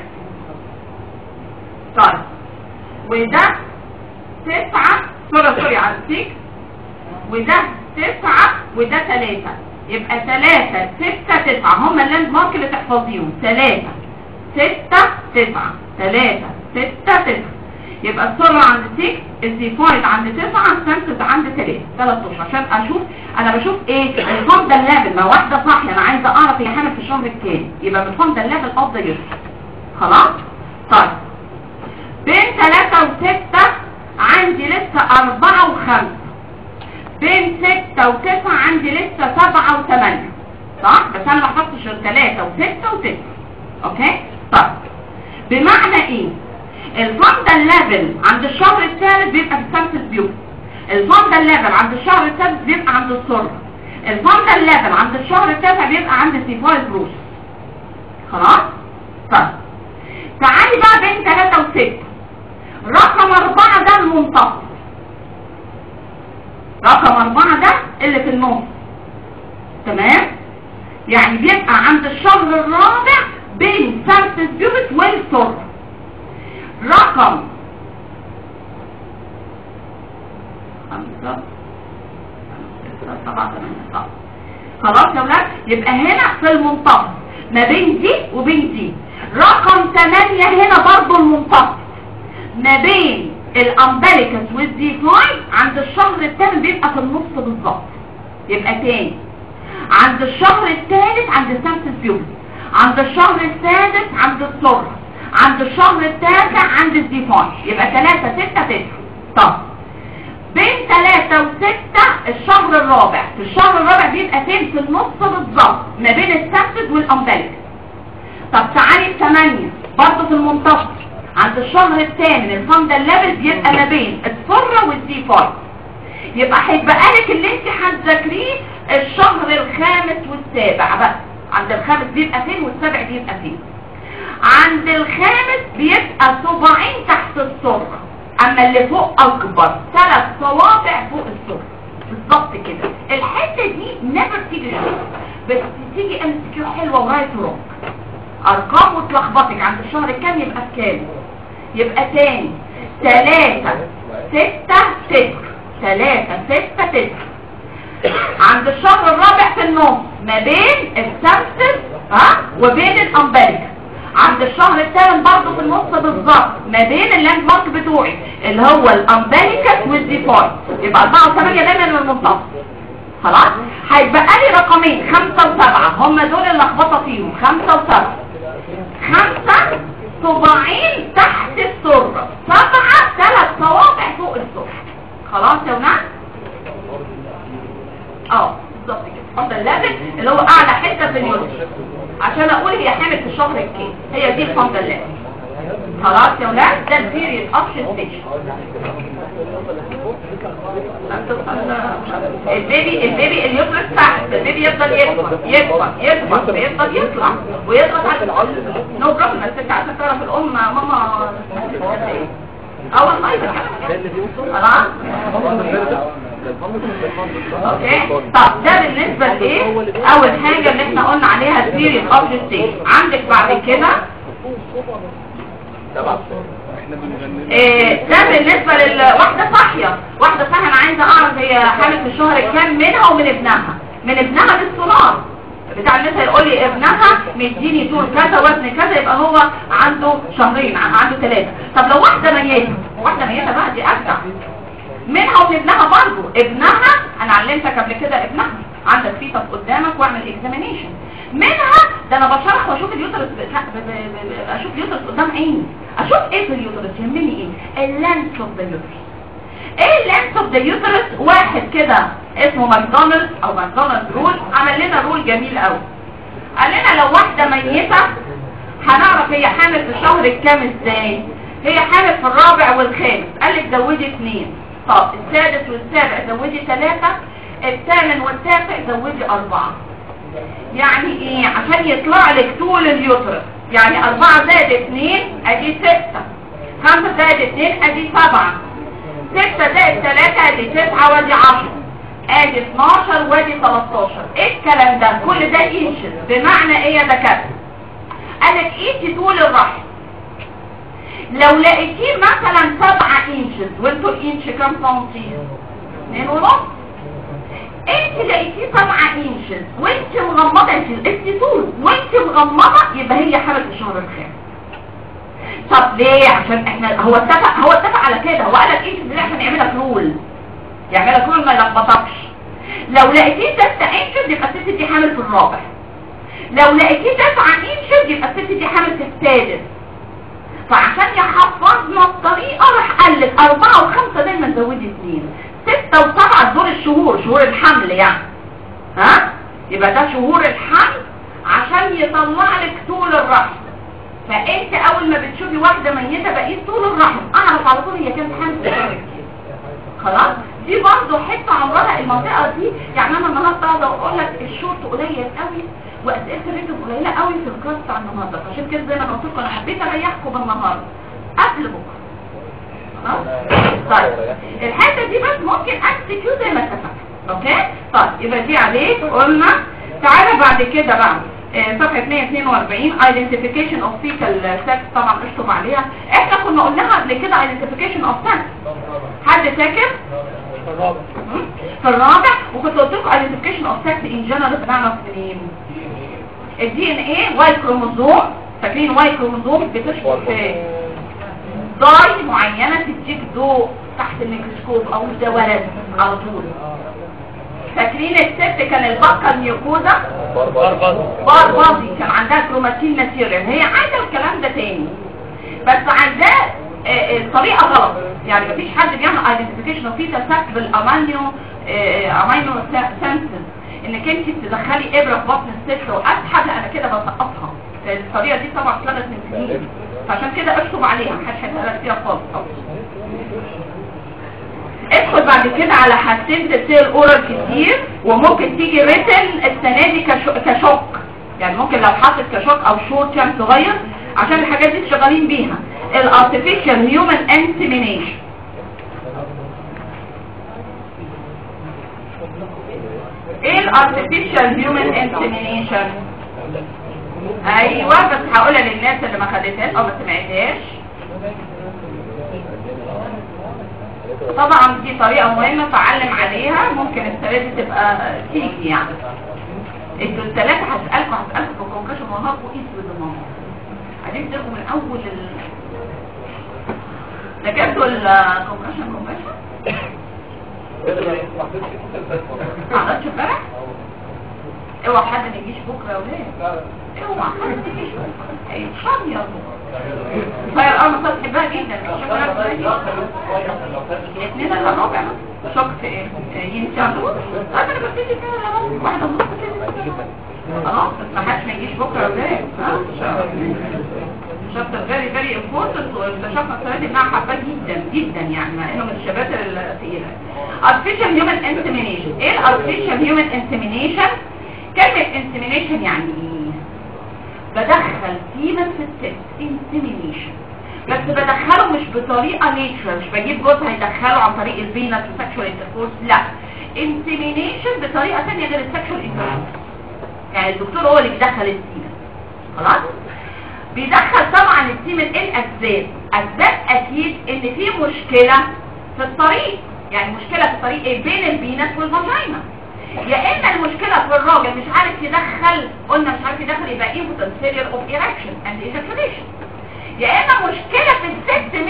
طيب وده تسعة سوري سوري على 6 وده تسعة وده ثلاثة يبقى ثلاثة ستة تسعة هما اللاند مارك اللي تحفظيهم ثلاثة ستة تسعة ثلاثة ستة تسعة يبقى السرعة عند 6 الديفايد عند 9 السنسز عند 3 ثلاث اشهر عشان اشوف انا بشوف ايه الفاندل ليفل ما واحده صح انا عايزه اعرف هي حامل في الشهر الكام يبقى من الفاندل ليفل اوف ذا خلاص طيب بين 3 و6 عندي لسه 4 و5 بين 6 و9 عندي لسه 7 و8 صح بس انا ما حطيتش غير 3 و6 و9 اوكي طيب بمعنى ايه الفاندل ليفل عند الشهر الثالث بيبقى في السامسس بيوت الفاندل ليفل عند الشهر السادس بيبقى عند السرة الفاندل ليفل عند الشهر التاسع بيبقى عند السيفايل بروس خلاص طيب تعالي بقى بين 3 و6 رقم 4 ده المنتصف رقم 4 ده اللي في النص تمام يعني بيبقى عند الشهر الرابع بين سامسس بيوت والسرة رقم خمسة ستة سبعة ثمانية صح خلاص يا ولاد يبقى هنا في المنتصف ما بين دي وبين دي رقم ثمانية هنا برضو المنتصف ما بين الامبليكس والديفاين عند الشهر الثامن بيبقى في النص بالظبط يبقى تاني عند الشهر الثالث عند السامسس بيوم عند الشهر السادس عند السرة عند الشهر التاسع عند الديفاين يبقى ثلاثة ستة تسعة طب بين ثلاثة وستة الشهر الرابع في الشهر الرابع بيبقى فين في النص بالظبط ما بين السامسس والامبليكس طب تعالي الثمانية برضه في المنتصف عند الشهر الثامن الفاندل ليفل بيبقى ما بين السرة والديفاين يبقى هيبقى لك اللي انت هتذاكريه الشهر الخامس والسابع بقى عند الخامس بيبقى فين والسابع بيبقى فين عند الخامس بيبقى صباعين تحت السرة اما اللي فوق اكبر ثلاث صوابع فوق السرة بالظبط كده الحتة دي نيفر تيجي شوف بس تيجي ام كيو حلوة ورايت ورونج ارقام وتلخبطك عند الشهر الكام يبقى بكام يبقى تاني ثلاثة ستة ستة ثلاثة ستة ستة عند الشهر الرابع في النص ما بين السمسس ها وبين الامبليكا عند الشهر الثامن برضه في النص بالظبط ما بين اللاند مارك بتوعي اللي هو الامبليكا والديفاي يبقى 4 و8 دايما من المنتصف خلاص هيبقى لي رقمين خمسة وسبعة هم دول اللي لخبطه فيهم خمسة وسبعة خمسة صباعين تحت السرة سبعة ثلاث صوابع فوق السرة خلاص يا ولاد اه بالظبط كده الفضل الليفل اللي هو اعلى حته في اليوم عشان اقول هي حامل في الشهر الكام هي دي الفضل الليفل خلاص يا ولاد ده البيريد اوبشن ستيشن البيبي البيبي اليوترس تحت البيبي يفضل يكبر يكبر يكبر ويفضل يطلع ويضغط على نو بروبلم الست عشان تعرف الام ماما اه والله ده خلاص اوكي طب ده بالنسبه لايه اول حاجه اللي احنا قلنا عليها البيريد اوبجكت ستيج عندك بعد كده إيه ده بالنسبه للواحده صاحيه واحده صاحيه انا عايزه اعرف هي حامل في الشهر كام منها ومن ابنها من ابنها بالسونار بتاع النساء يقول لي ابنها مديني طول كذا وزن كذا يبقى هو عنده شهرين عنده ثلاثه طب لو واحده ميته واحده ميته بقى دي ابدع منها ومن ابنها برضه ابنها انا علمتك قبل كده ابنها عندك فيتس قدامك واعمل اكزامينيشن منها ده انا بشرح واشوف اليوترس ب- ب- ب- ب- اشوف اليوترس قدام عيني اشوف ايه في اليوترس يهمني ايه اللانس اوف ذا يوترس ايه اللانس اوف ذا يوترس واحد كده اسمه ماكدونالدز او ماكدونالدز رول عمل لنا رول جميل قوي قال لنا لو واحده ميته هنعرف هي حامل في الشهر الكام ازاي هي حامل في الرابع والخامس قال لك زودي اثنين طب السادس والسابع زودي ثلاثة الثامن والتاسع زودي أربعة يعني ايه عشان يطلع لك طول اليوترس يعني أربعة زائد اثنين ادي ستة خمسة زائد اثنين ادي سبعة ستة زائد ثلاثة ادي تسعة وادي عشرة ادي 12 وادي 13 ايه الكلام ده كل ده انشز بمعنى ايه يا دكاتره قالك قيسي طول الرحم لو لقيتيه مثلا 7 انشز وانتوا الانش كام سنتي 2 ونص انت لقيتيه 7 انشز وانت مغمضه انت انت طول وانت مغمضه يبقى هي حامل في الشهر الخامس طب ليه عشان احنا هو اتفق هو اتفق على كده هو قال لك انت دي عشان يعملها رول يعملها رول ما يلخبطكش لو لقيتيه 6 انشز يبقى الست دي حامل في الرابع لو لقيتيه 9 انشز يبقى الست دي حامل في السادس فعشان يحفظنا الطريقة راح قال لك أربعة وخمسة دايما زودي اثنين ستة وسبعة دول الشهور شهور الحمل يعني ها يبقى ده شهور الحمل عشان يطلع لك طول الرحم فانت اول ما بتشوفي واحدة ميتة بقيت طول الرحم اعرف على طول هي كانت حامل في الشهر كتير خلاص دي برضه حته عمرها المنطقه دي يعني انا النهارده قاعده اقول لك الشورت قليل قوي واسئله الرجل قليله قوي في الكلاس بتاع النهارده عشان كده زي ما أنا قلت لكم انا حبيت اريحكم النهارده قبل بكره خلاص طيب الحته دي بس ممكن اكسكيو زي ما اتفقنا اوكي طيب يبقى دي عليك قلنا تعالى بعد كده بقى آه، صفحة 142 identification of fetal sex طبعا اشطب عليها احنا كنا قلناها قبل كده identification of sex حد فاكر؟ في الرابع وكنت قلت لكم identification of sex in general بنعرف منين الدي ان ايه واي كروموزوم فاكرين واي كروموزوم بتشبه في ضاي معينة تديك ضوء تحت الميكروسكوب او ده ولد على طول فاكرين الست كان البقة الميوكوزا بار باضي كان عندها كروماتين ماتيريال هي عايزة الكلام ده تاني بس عايزاه آه، آه، الطريقة غلط يعني مفيش حد بيعمل ايدنتيفيكيشن اوف فيتا ساك بالامينو امينو سنسز انك انت تدخلي ابره في بطن الست واسحب لا انا كده بسقطها الطريقه دي طبعا اتلغت من سنين فعشان كده اشطب عليها محدش هيسالك فيها خالص طبعا ادخل بعد كده على حساسيه السيل اورال كتير وممكن تيجي ريتن السنه دي كشو- كشوك يعني ممكن لو حاطط كشوك او شورت كام صغير عشان الحاجات دي شغالين بيها الارتفيشال هيومن انسيمينيشن ايه الارتفيشال هيومن انسيمينيشن ايوه بس هقولها للناس اللي ما خدتهاش او ما سمعتهاش طبعا دي طريقة مهمة فعلم عليها ممكن السنة دي تبقى تيجي يعني انتوا الثلاثة هسألكم هسألكم في الكونكشن وهاكوا اسود النهار عايزين تلقوا من اول ال ذاكرتوا الكونكشن كونكشن؟ ما عملتش امبارح؟ اوعى حد ما يجيش بكره يا ولاد اوعى حد ما يجيش بكره هيتشم يا طيب انا صوت بحبها جدا الشوكولاته بتاعتي الاثنين الا الرابع شوك في ايه ينشغلوا انا ببتدي كده لما واحده ونص كده خلاص بس ما حدش ما يجيش بكره يا ولاد ها شابتر فيري فيري امبورتنت واكتشفنا السنه دي انها حباه جدا جدا يعني مع انه من الشباتر الثقيله artificial human insemination ايه الارتفيشال human insemination كلمه insemination يعني ايه بدخل سيمن في الست insemination بس بدخله مش بطريقه نيتشر مش بجيب جوز هيدخله عن طريق الفينس والسكشوال انتركورس لا insemination بطريقه ثانيه غير السكشوال انتركورس يعني الدكتور هو اللي بيدخل السيمن خلاص بيدخل طبعا السيمن ايه الاسباب اسباب اكيد ان في مشكله في الطريق يعني مشكله في الطريق ايه بين الفينس والفاجينا يا اما المشكله في الراجل مش عارف يدخل قلنا مش عارف يدخل يبقى impotent failure of erection and ejaculation يا اما مشكله في الست مش بتت...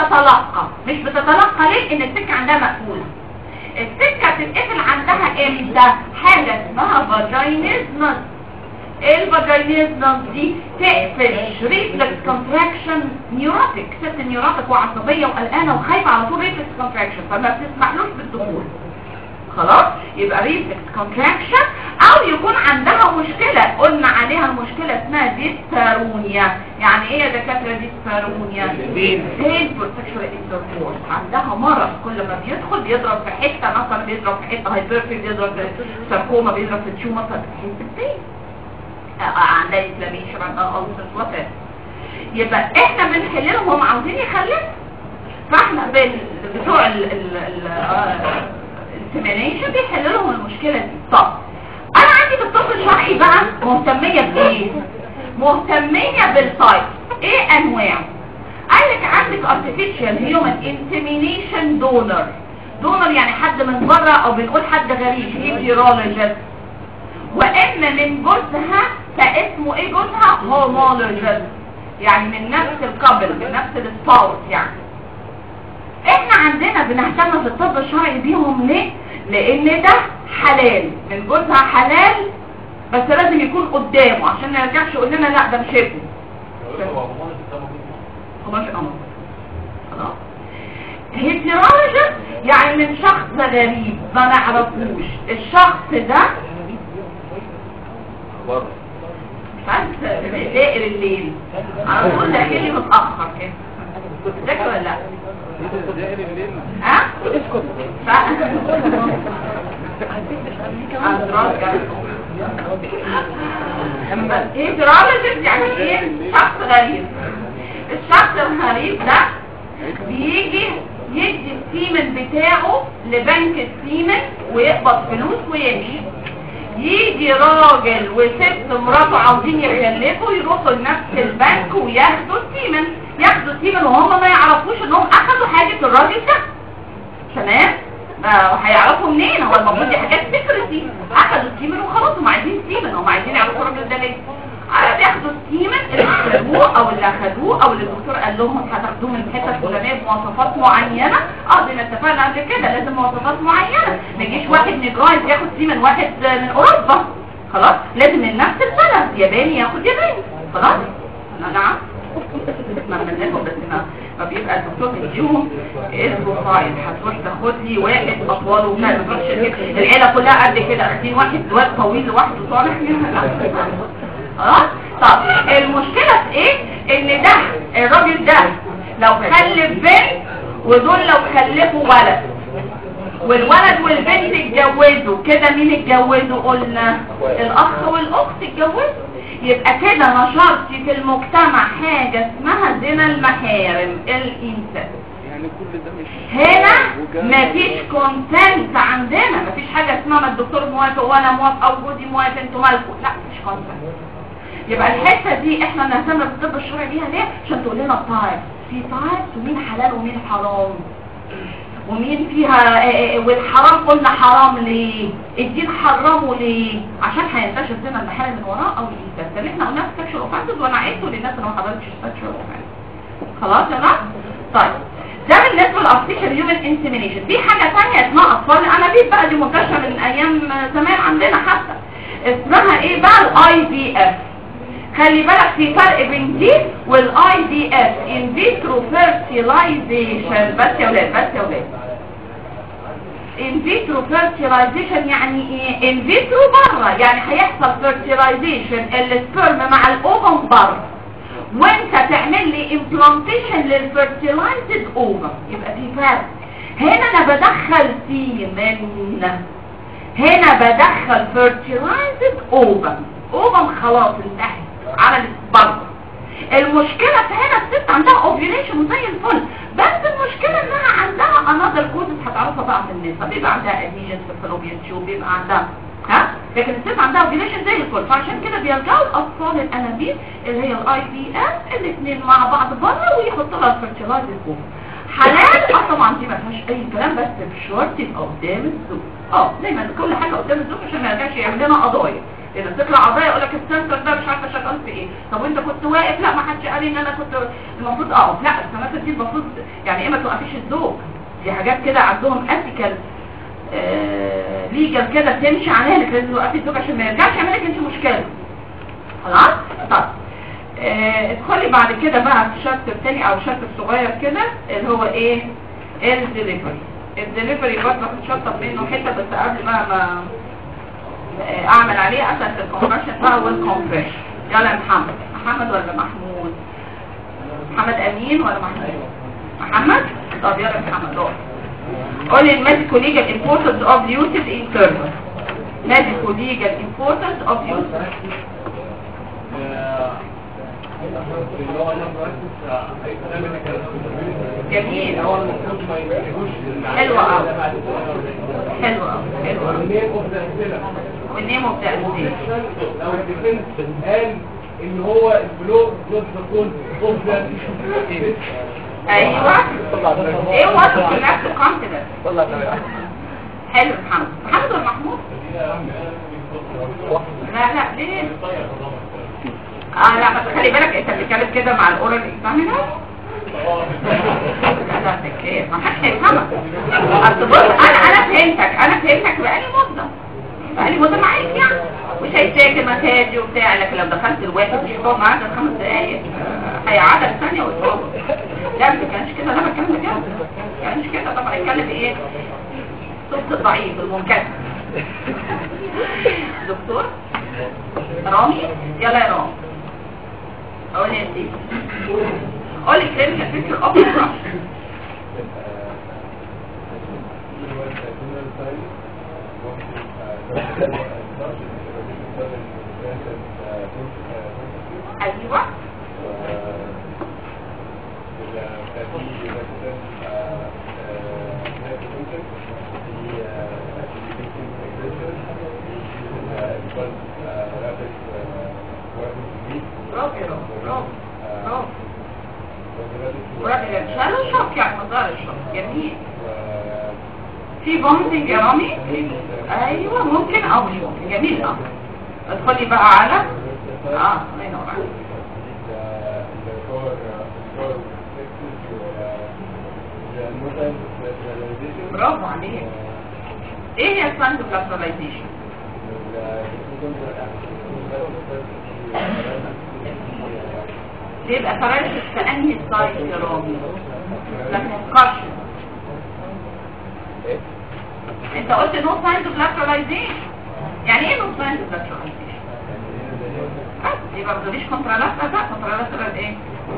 بتتلقى مش بتتلقى ليه ان السكة عندها مقفولة السكة تتقفل عندها امتى حاجة اسمها فاجينيزمس الفاجينيزمس دي تقفل ريفلكس كونتراكشن نيوروتيك ست نيوروتيك وعصبية وقلقانة وخايفة على طول ريفلكس كونتراكشن فما بتسمحلوش بالدخول خلاص يبقى ريفلكس كونتراكشن او يكون عندها مشكلة قلنا عليها المشكلة اسمها ديسبارونيا يعني ايه يا دكاترة ديسبارونيا بين. بين سexual intercourse عندها مرض كل ما بيدخل بيضرب في حتة مثلا بيضرب في حتة هايبرفي بيضرب في ساركوما بيضرب في تيومر فبتحس ببين آه، عندها انفلاميشن عندها ألسر وفاة يبقى احنا بنحللهم هم عاوزين يخلفوا فاحنا بال... بتوع ال... ال... ال... آه، السيمينيشن بيحل لهم المشكلة دي طب انا عندي في الطب الشرعي بقى مهتمية بايه مهتمية بالتايب ايه انواعه قال لك عندك artificial human insemination donor donor يعني حد من بره او بنقول حد غريب هيتيرولوجيست واما من جوزها فاسمه ايه جوزها هومولوجيست يعني من نفس القبل من نفس السباوت يعني احنا عندنا بنهتم في الطب الشرعي بيهم ليه لان ده حلال من جوزها حلال بس لازم يكون قدامه عشان ما يرجعش يقول لنا لا ده مش ابني هو مش امر خلاص هيتيرولوجيست يعني من شخص غريب ما نعرفوش الشخص ده بره مش عارف دائر الليل على طول داخلي متاخر كده كنت ذاكر ولا لا دائر الليل ها اسكت ايه درالوجيست يعني ايه شخص غريب الشخص الغريب ده بيجي يدي السيمن بتاعه لبنك السيمن ويقبض فلوس ويمشي يجي راجل وست مراته عاوزين يخلفوا يروحوا لنفس البنك وياخدوا السيمن ياخدوا السيمن وهم ما يعرفوش انهم اخدوا حاجة الراجل ده تمام آه، هيعرفوا منين هو المفروض دي حاجات سكرتي اخدوا السيمن وخلاص هم عايزين سيمن هم عايزين يعرفوا الراجل ده ليه آه، بياخدوا السيمن اللي خدوه او اللي اخدوه او اللي الدكتور قال لهم هتاخدوه من الحته الفلانيه بمواصفات معينه اه دي اتفقنا قبل كده لازم مواصفات معينه ما يجيش واحد نجرايز ياخد سيمن واحد من اوروبا خلاص لازم من نفس البلد ياباني ياخد ياباني خلاص نعم ما بنقولهم بس ما ما بيبقى الدكتور بيديهم اسمه فايل هتروح تاخد لي واحد اطوال وكذا ما تروحش تجيب العيله كلها قد كده اخدين واحد واد طويل لوحده صالح منها لا خلاص طب المشكله في ايه ان ده الراجل ده لو خلف بنت ودول لو خلفوا ولد والولد والبنت اتجوزوا كده مين اتجوزوا قلنا الاخ والاخت اتجوزوا يبقى كده نشرتي في المجتمع حاجة اسمها زنا المحارم الانسان يعني كل ده مش هنا وجا- مفيش كونسنت عندنا مفيش حاجة اسمها ما الدكتور موافق وانا موافق او جوزي موافق انتوا مالكم لا مفيش كونسنت يبقى الحتة دي احنا نهتم بالطب الشرعي بيها ليه عشان تقول لنا التايب في تايب ومين حلال ومين حرام ومين فيها آه، آه، والحرام قلنا حرام ليه الدين حرمه ليه عشان هينتشر زنا المحارم من وراه او الانسان ده اللي احنا قلناه في سكشوال اوفنسز وانا عدته للناس اللي ما حضرتش سكشوال اوفنسز خلاص يا جماعه طيب ده بالنسبه للارتفيشال هيومن انسيمينيشن في حاجه ثانيه اسمها اطفال الانابيب بقى دي منتشره من ايام زمان عندنا حتى اسمها ايه بقى الاي في اف خلي بالك في فرق بين دي والاي دي اف ان فيترو فيرتيلايزيشن بس يا ولاد بس يا ولاد ان فيترو فيرتيلايزيشن يعني ايه ان فيترو بره يعني هيحصل فيرتيلايزيشن السبرم مع الاوفم بره وانت تعمل لي امبلانتيشن للفيرتيلايزد اوفم يبقى في فرق هنا انا بدخل سيمن هنا بدخل فيرتيلايزد اوفم اوفم خلاص انتهت عملت بره المشكلة في هنا الست عندها اوفيوليشن وزي الفل بس المشكلة انها عندها انذر كوزز هتعرفها بقى في النساء بيبقى عندها اديجنز في الفلوبيان تيوب بيبقى عندها ها لكن الست عندها اوفيوليشن زي الفل فعشان كده بيرجعوا الاطفال الانابيب اللي هي الاي بي اف الاثنين مع بعض بره ويحطوا لها الفيرتيلايزد اوفم حلال اه طبعا دي ما فيهاش اي كلام بس بشرط يبقى قدام الزوج اه دايما كل حاجه قدام الزوج عشان ما يرجعش يعمل لنا قضايا لان تطلع قضايا يقول لك السنسور ده مش عارفه شغال في ايه طب وانت كنت واقف لا ما حدش قال لي ان انا كنت المفروض اقف لا السنسور دي المفروض يعني ايه ما توقفيش الزوج دي حاجات كده عندهم اثيكال ليجل كده تمشي عليها انك لازم توقفي الزوج عشان ما يرجعش يعمل لك انت مشكله خلاص طب آه، ادخلي بعد كده بقى في الشابتر التاني او الشابتر الصغير كده اللي هو ايه الدليفري الدليفري برضه هنشطب منه حته بس قبل ما ما آه، اعمل عليه اساس الكومبريشن بقى والكومبريشن يلا يا محمد محمد ولا محمود محمد امين ولا محمود محمد طب يلا يا محمد روح قول لي الميديكو ليجال importance of usage in service medical legal importance of usage اللي هو نمبر واحد هيتكلم ان كان جميل هو المفروض ما ينتهوش حلوة أوي. حلو قوي حلو قوي والنيم اوف ذا اسئله والنيم اوف ذا لو الديفنس قال ان هو الفلو نوت ذا كود اوف ذا ايوه ايه وصف نفس الكونفيدنس والله تمام حلو محمد محمد ولا محمود لا لا ليه اه لا بس خلي بالك انت بتتكلم كده مع الاورال اكزامينر لا لا تكليف ما حدش هيفهمك اصل بص انا انا فهمتك انا فهمتك بقالي مده بقالي مده معاك يعني مش هيتذاكر مساجي وبتاع لكن لو دخلت الواحد مش هتقعد معاه غير خمس دقايق هيقعدك ثانيه وتقوم لا ما كانش كده لا ما كانش كده ما كانش كده طبعا هيتكلم ايه صوت الضعيف المنكسر دكتور رامي يلا يا رامي قول يا سيدي قول لي كلمة فكر اوف ايوه برافو يا رامي برافو برافو برافو يا شالو شوك يعني مظهر الشوك جميل في بوندنج يا رامي ايوه ممكن او مش ممكن جميل اه ادخلي بقى على اه الله ينور عليك برافو عليك ايه هي الساند بلاسراليزيشن بيبقى فرنسا في انهي سايد يا رامي لكن سكارشن انت قلت نو ساينز اوف لاتراليزيشن يعني ايه نو ساينز اوف لاتراليزيشن يبقى ما تقوليش كونترالاترال لا كونترالاترال ايه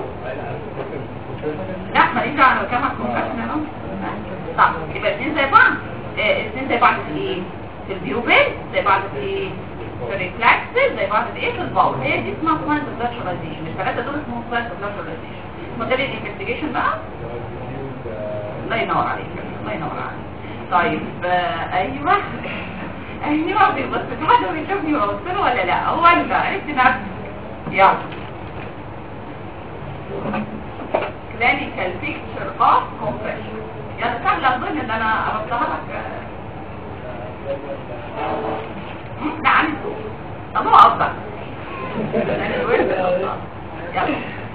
لا ما انت على كام كونترالاترال اهو طب يبقى الاثنين زي بعض آه، الاثنين زي بعض في ايه في البيوبين زي بعض في ايه في الريفلاكسز زي بعض في ايه في الباور هي دي اسمها ساينز اوف لاتراليزيشن الثلاثه دول اسمهم ساينز اوف لاتراليزيشن موديل الانفستيجيشن بقى الله ينور عليك الله ينور عليك طيب آه، ايوه ايوه بس حد بيشوفني وابص له ولا لا هو انت عرفت نفسك يلا clinical picture of compression يلا سهلة اظن ان انا اربطها لك مم، لا عن الصوت طب هو افضل لأن الورد أفضل. يلا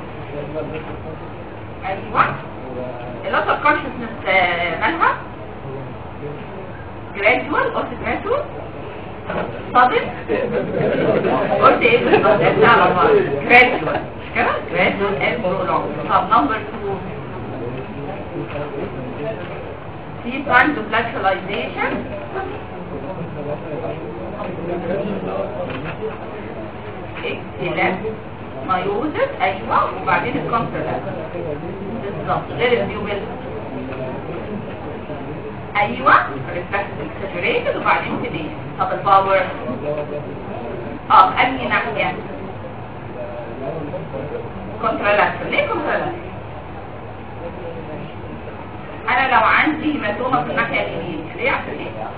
ايوه اللوتر كونشسنس مالها جراديوال قلت جراديوال صادق قلت ايه بالظبط لا على بعض جراديوال كده جراديوال اند برولونج طب نمبر 2 في بلاند بلاتراليزيشن اكتلاف مايوزس ايوه وبعدين الكونترلاس بالظبط غير البيوبل ايوه ريفلكس اكسجريتد وبعدين كده طب الباور اه انهي ناحيه كونترالاتر ليه كونترالاتر انا لو عندي هيماتوما في الناحيه اليمين ليه عشان ايه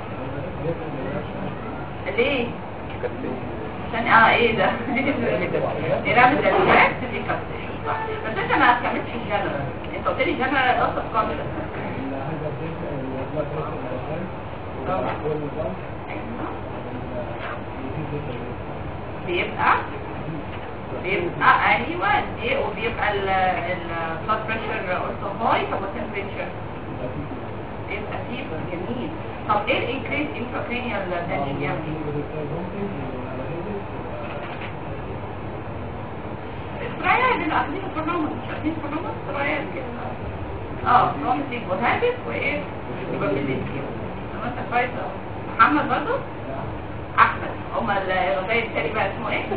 ليه عشان اه ايه ده دي رابط الفلاكس دي كابتشن بس انت ما كملتش الجنرال انت قلت لي جنرال اصلا كامله بيبقى بيبقى ايوه دي وبيبقى البلاد بريشر اولسو هاي طب التمبريتشر يبقى فيه جميل طب ايه الانكريز انتراكرينيال تنشن يعمل ايه؟ استرايات اللي اخدين البرنامج مش اخدين البرنامج استرايات كده اه بروميسنج وهابت وايه يبقى بالانسيو طب انت كويس اهو محمد برضه احمد هما الرباعي التاني بقى اسمه ايه؟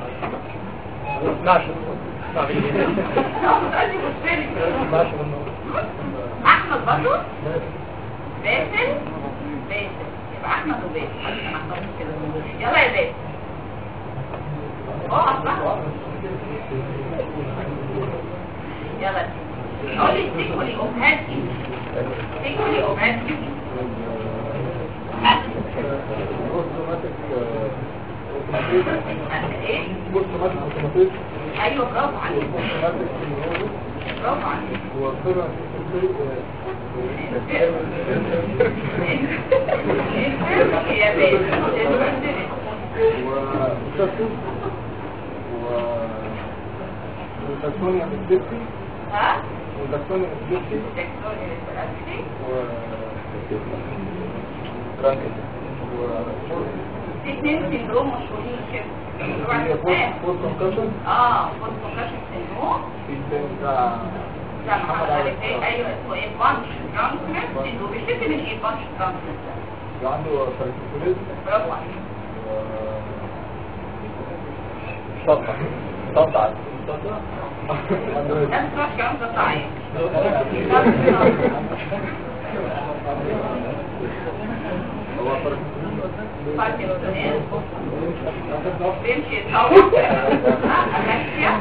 احمد برضه باسل باسل يبقى احمد وباسل عشان احفظهم كده يلا يا باسل اه اصلا يلا قولي سيكولي امهاتي سيكولي امهاتي ايه ايوه برافو عليك برافو عليك يا باسل وتكسونيا بالدبسي ها وتكسونيا بالدبسي دكتور الاساسي في اثنين سندروم مشهورين كده اوعى تنساه. فوز كونكشن اه فوز كونكشن سندروم في الثاني بتاع ده محمد عارف ايه ايوه اسمه ايه بانش ترانسميت سندروم بيشتكي من ايه بانش ترانسميت ده عنده سايكوفيليز برافو عليك صدع صدع ده مش كلام ده صحيح هو باركنسونيز بيمشي يتطور أماشية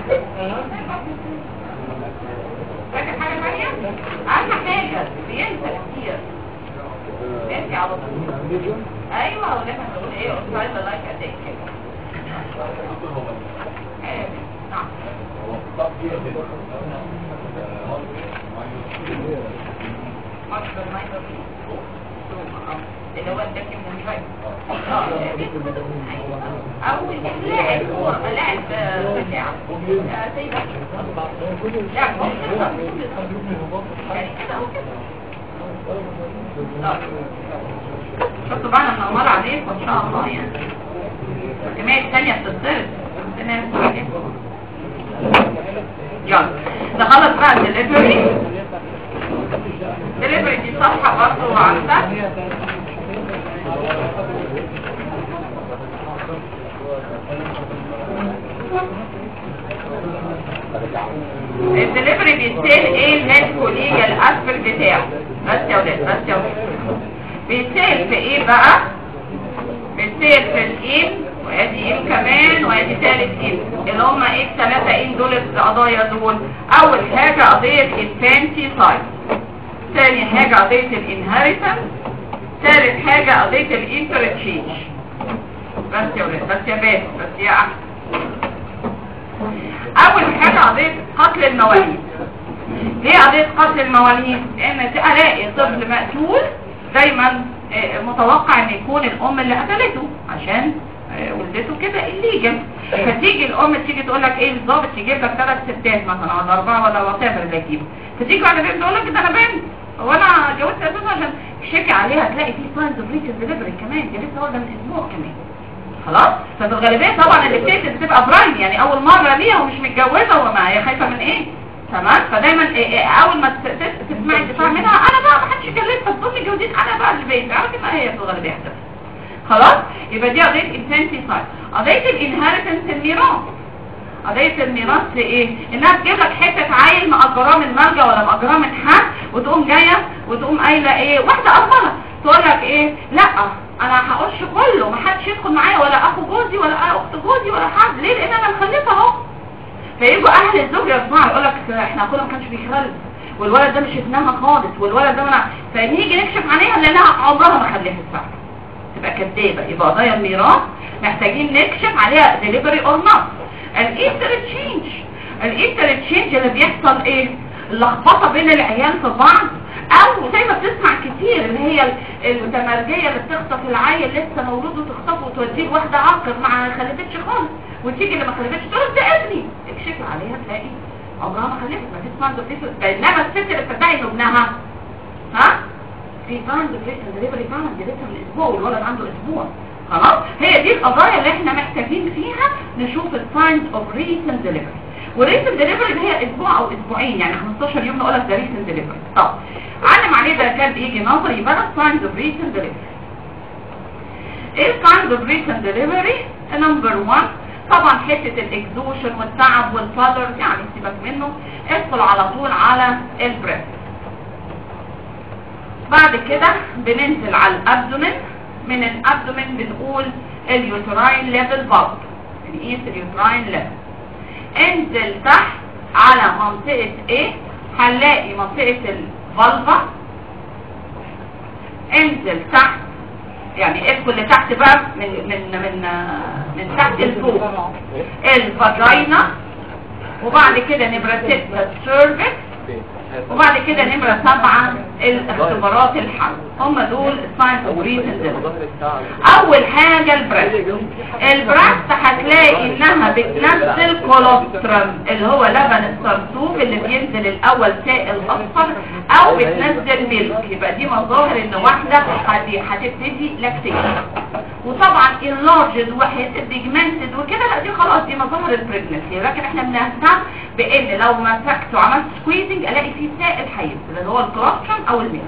فاكر حاجة تانية؟ أهم حاجة بينسى كتير بينسى على طول أيوة ولكن نقول إيه أوتسايد لايك أتاك كده آه، نعم مصدر مايكرو اللي هو الدكي من الفايت او لاعب كورة لاعب بتاع سيدة لاعب يعني كده او كده شفتوا بقى انا منور عليكم ان شاء الله يعني الجماعة الثانية بتتصرف ربنا يستر عليكم يلا نخلص بقى الدليفري دليفري دي صفحة برضه عندك الدليفري بيتسال ايه الناس كوليجا الاسفل بتاعه بس يا ولاد بس يا ولاد بيتسال في ايه بقى بيتسال في الايه وادي ايه كمان وادي ثالث ايه اللي هم ايه الثلاثه ايه دول القضايا دول اول حاجه قضيه الفانسي سايت ثاني حاجه قضيه الانهيرتنس ثالث حاجه قضيه الانترتشينج بس يا ولاد بس يا باسم بس يا احمد اول حاجة قضية قتل المواليد ليه قضية قتل المواليد لان الاقي طفل مقتول دايما آه، متوقع ان يكون الام اللي قتلته عشان آه، ولدته كده الليجل فتيجي الام تيجي تقول لك ايه الضابط يجيب لك ثلاث ستات مثلا ولا اربعه ولا وات اللي يجيبه فتيجي بعد كده تقول لك ده انا بنت هو انا اتجوزت اساسا عشان تشيكي عليها تلاقي في ساينز اوف ريتش ديليفري كمان دي لسه واخده من اسبوع كمان خلاص ففي الغالبيه طبعا اللي بتقتل بتبقى برايم يعني اول مره ليها ومش متجوزه وما هي خايفه من ايه تمام فدايما إيه إيه اول ما ت- ت- تسمعي الدفاع منها انا بقى ما حدش يكلمك بس دول متجوزين انا بقى اللي بيت عارفه ما هي في الغالبيه هتبقى خلاص يبقى دي قضيه انسانتي سايد قضيه الانهيرتنس الميراث قضية الميراث في ايه انها تجيب لك حتة عيل مأجراه من ملجأ ولا مأجراه من حد وتقوم جاية وتقوم قايلة ايه واحدة أرملة تقول لك ايه لا انا هقولش كله ما حدش يدخل معايا ولا اخو جوزي ولا اخت جوزي ولا حد ليه لان انا مخلفة اهو فيجوا اهل الزوج يسمعوا يقول لك احنا اخونا ما كانش بيخلف والولد ده مش ابنها خالص والولد ده ما فنيجي نكشف عليها لانها عمرها ما خلفت فعلا تبقى كدابة يبقى قضايا الميراث محتاجين نكشف عليها ديليفري اور نوت الايستر تشينج الايستر تشينج اللي بيحصل ايه اللخبطه بين العيال في بعض او زي ما بتسمع كتير اللي هي ال- المتمرجيه اللي بتخطف العيل لسه مولود وتخطفه وتوديه واحده عاقر ما خلفتش خالص وتيجي اللي ما خلفتش تقول ده ابني اكشفي عليها تلاقي عمرها ما خلفت ما فيش فاند بينما الست اللي بتدعي انه ابنها ها في فاند بريسن دليفري فعلا جابتها من اسبوع والولد عنده اسبوع خلاص هي دي القضايا اللي احنا محتاجين فيها نشوف الساينز اوف ريسن دليفري والريسن دليفري اللي هي اسبوع او اسبوعين يعني 15 يوم نقول لك ده ريسن دليفري طب علم عليه ده كان يجي نظري يبقى ده ساينز اوف ريسن دليفري ايه الساينز اوف ريسن دليفري نمبر 1 طبعا حته الاكزوشن والتعب والفلر يعني سيبك منه ادخل على طول على البريست بعد كده بننزل على الابدومين من الابدومين بنقول اليوتراين ليفل برضه بنقيس اليوتراين ليفل انزل تحت على منطقة ايه هنلاقي منطقة الفالفا انزل تحت يعني ادخل لتحت بقى من من من من تحت لفوق الفاجينا وبعد كده نمرة ستة السيرفكس وبعد كده نمرة سبعة الاختبارات الحمل هم دول الساينس اوف ريزن اول حاجة البريست البريست هتلاقي انها بتنزل كولوسترم اللي هو لبن السرسوب اللي بينزل الاول سائل اصفر او بتنزل ميلك يبقى دي مظاهر ان واحدة هت- هتبتدي لاكتيشن وطبعا اللارجد وحته بيجمنتد وكده لا دي خلاص دي مظاهر البريجنسي لكن احنا بنهتم بان لو مسكت وعملت سكويزنج الاقي فيه سائل هينزل اللي هو الكولوسترم او الميلك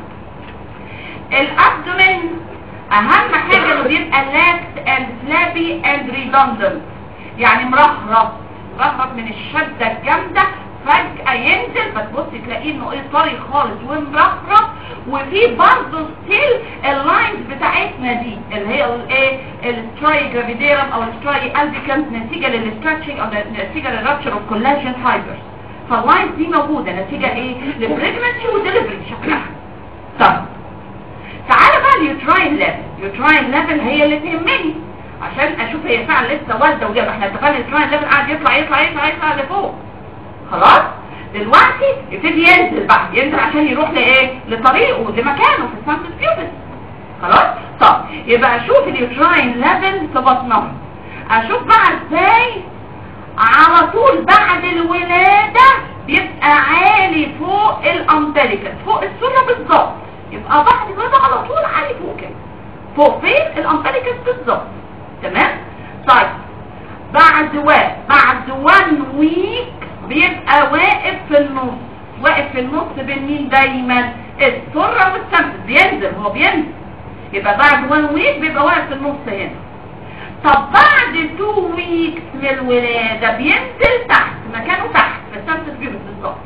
الابدومين اهم حاجة انه بيبقى لاكس اند فلابي اند ريدندنت يعني مرخرف مرخرف من الشدة الجامدة فجأة ينزل فتبص تلاقيه انه ايه طري خالص ومرخرف وفي برضه ستيل اللاينز بتاعتنا دي اللي هي الايه الستراي جرافيديرم او الستراي البيكنت نتيجة للستراتشنج او نتيجة للرابشر اوف كولاجين فايبرز فاللاينز دي موجودة نتيجة ايه لبريجنسي ودليفري شكلها طب تعالى بقى اليوتراين ليفل اليوتراين ليفل هي اللي تهمني عشان اشوف هي فعلا لسه والده وجابه احنا اتفقنا اليوتراين ليفل قاعد يطلع يطلع يطلع يطلع لفوق خلاص دلوقتي يبتدي ينزل بقى ينزل عشان يروح لايه لطريقه لمكانه في السانتس بيوبس خلاص طب يبقى اشوف اليوتراين ليفل في بطنها اشوف بقى ازاي على طول بعد الولادة بيبقى عالي فوق الامبليكس فوق السرة بالظبط يبقى بعد الولادة على طول عالي فوق كده فوق فين الامبليكس بالظبط تمام طيب بعد و بعد وان ويك بيبقى واقف في النص واقف في النص بين مين دايما السرة والسمس بينزل هو بينزل يبقى بعد وان ويك بيبقى واقف في النص هنا طب بعد تو ويكس من الولادة بينزل تحت مكانه تحت في السمس بيوت بالظبط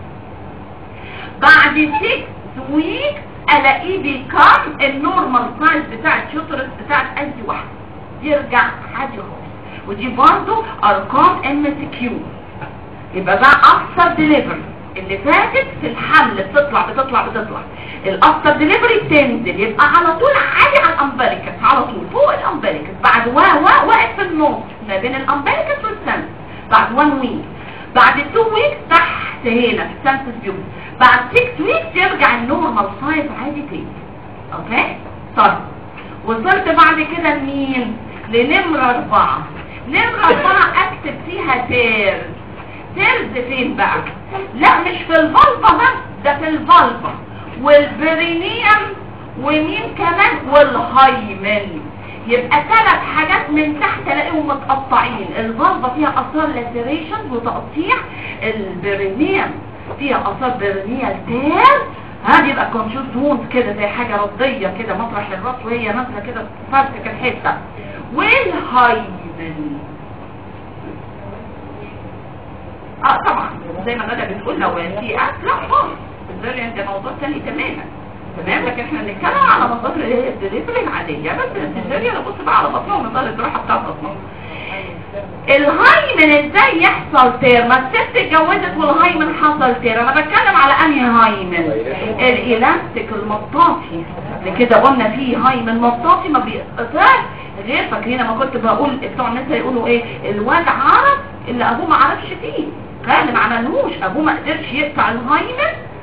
بعد 6 ويكس الاقيه بيكام النورمال سايز بتاع اليوترس بتاعت اي واحد يرجع عادي خالص ودي برضه ارقام ام سي كيو يبقى ده افتر ديليفري اللي فاتت في الحمل بتطلع بتطلع بتطلع الافتر ديليفري بتنزل يبقى على طول عالي على الامبليكس على طول فوق الامبليكس بعد وا وا واقف في النص ما بين الامبليكس والسنس بعد 1 ويك بعد 2 ويكس تحت هنا في السنسس بيوم بعد 6 ويكس يرجع النورمال سايز عادي تاني اوكي طيب وصلت بعد كده لمين لنمرة اربعة نمرة اربعة اكتب فيها تيرز تيرز فين بقى لا مش في الفالفا بس ده في الفالفا والبرينيوم ومين كمان والهايمن يبقى ثلاث حاجات من تحت الاقيهم متقطعين الفالفا فيها اثار لاسيريشن وتقطيع البرينيوم فيها اثار برينيال تير ها بيبقى كونشوز وونز كده زي حاجه رضيه كده مطرح الراس وهي نازله كده فرتك الحته والهايمن اه طبعا زي ما غدا بتقول لو في اكل لا خالص الفيريانت ده موضوع تاني تماما تمام لكن احنا بنتكلم على مصادر اللي هي الدليفري العاديه بس السيزاريان ابص بقى على بطنها ومصادر الجراحه بتاعت بطنها الهايمن ازاي يحصل تير ما الست اتجوزت والهايمن حصل تير انا بتكلم على انهي هايمن الالاستيك المطاطي كده قلنا فيه هايمن مطاطي ما بيقطعش غير فاكرين ما كنت بقول بتوع الناس يقولوا ايه الواد عرف اللي ابوه ما عرفش فيه قال ما عملهوش ابوه ما قدرش يقطع الهايمن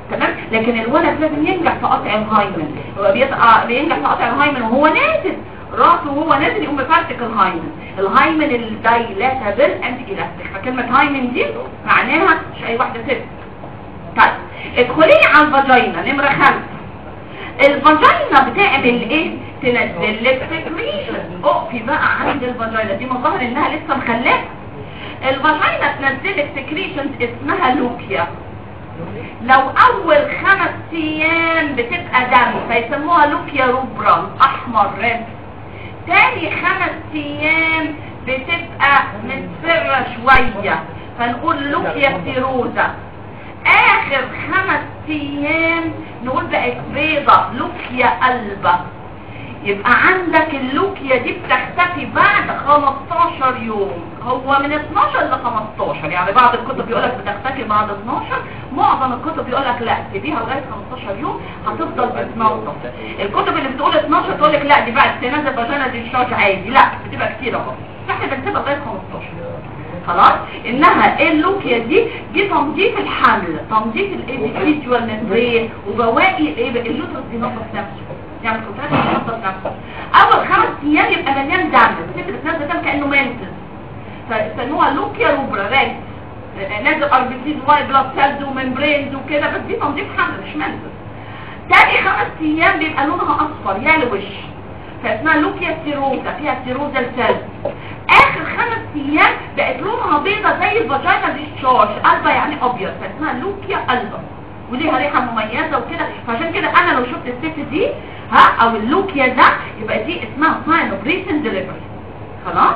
تمام لكن الولد لازم ينجح في قطع الهايمن هو بيبقى بينجح في قطع الهايمن وهو نازل راسه وهو نازل يقوم مفرتك الهايمن الهايمن الدايلاتابل اند الاستيك فكلمه هايمن دي معناها مش اي واحده ست طيب ادخلي على الفاجينا نمره خمسه الفاجينا بتعمل ايه تنزل لك سكريشن اقفي بقى عند الفاجينا دي مظاهر انها لسه مخلفه الفاجينا تنزل لك سكريشن اسمها لوكيا لو اول خمس ايام بتبقى دم فيسموها لوكيا روبرا احمر رد تاني خمس ايام بتبقى مصفرة شوية فنقول لوكيا سيروزا اخر خمس ايام نقول بقت بيضة لوكيا قلبة يبقى عندك اللوكيا دي بتختفي بعد 15 يوم هو من 12 ل 15 يعني بعض الكتب يقولك بتختفي بعد 12 معظم الكتب يقولك لا تسيبيها لغايه 15 يوم هتفضل بتنوطف الكتب اللي بتقول 12 تقولك لا دي بعد تنزل فاجانا دي شارج عادي لا بتبقى كتير اهو فاحنا بنسيبها لغايه 15 خلاص انها ايه اللوكيا دي دي تنظيف الحمل تنظيف الابيثيجوال ممبرين وبواقي الايه اللوتس بينظف نفسه يعني كنت بينظف نفسه اول خمس ايام يبقى مليان دم الست بتنزل دم كانه مانتس فيسموها لوكيا روبرا راكس نازل اربيسيز واي بلاد سيلز وممبرينز وكده بس دي تنظيف حمل مش مانتس تاني خمس ايام بيبقى لونها اصفر يلوش فاسمها لوكيا سيروزا فيها سيروزا السيلز اخر خمس ايام بقت لونها بيضة زي الفاجينا دي الشارش قلبة يعني ابيض فاسمها لوكيا قلبة وليها ريحة مميزة وكده فعشان كده انا لو شفت الست دي ها او اللوكيا ده يبقى دي اسمها ساين اوف ريسنت ديليفري خلاص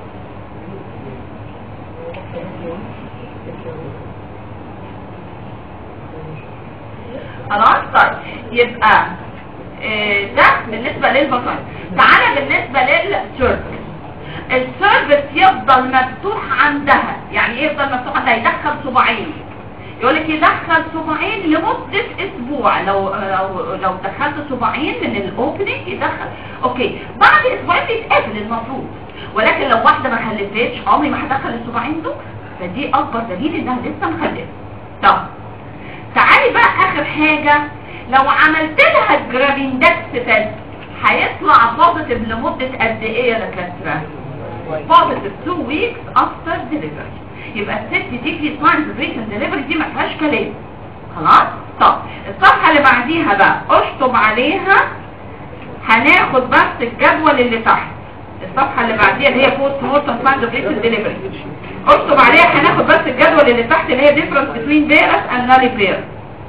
خلاص طيب يبقى آه، ده بالنسبة للفاجينا تعالى بالنسبة للسيرفس السيرفس يفضل مفتوح عندها يعني ايه يفضل مفتوح عندها يدخل صباعين يقول لك يدخل صباعين لمدة اسبوع لو لو لو دخلت صباعين من الاوبننج يدخل اوكي بعد اسبوعين بيتقفل المفروض ولكن لو واحدة ما خلفتش عمري ما هدخل الصباعين دول فدي اكبر دليل انها لسه مخلفة طب تعالي بقى اخر حاجة لو عملت لها جرافيندكس تيست هيطلع بوزيتيف لمدة قد ايه يا دكاترة؟ بوزيتيف 2 ويكس افتر ديليفري يبقى الست دي في ساينز ريسنت ديليفري دي ما فيهاش كلام خلاص؟ طب الصفحة اللي بعديها بقى اشطب عليها هناخد بس الجدول اللي تحت الصفحة اللي بعديها اللي هي بوست مورتم ساينز ريسنت ديليفري اشطب عليها هناخد بس الجدول اللي تحت اللي هي ديفرنس بين فيروس اند نالي فيروس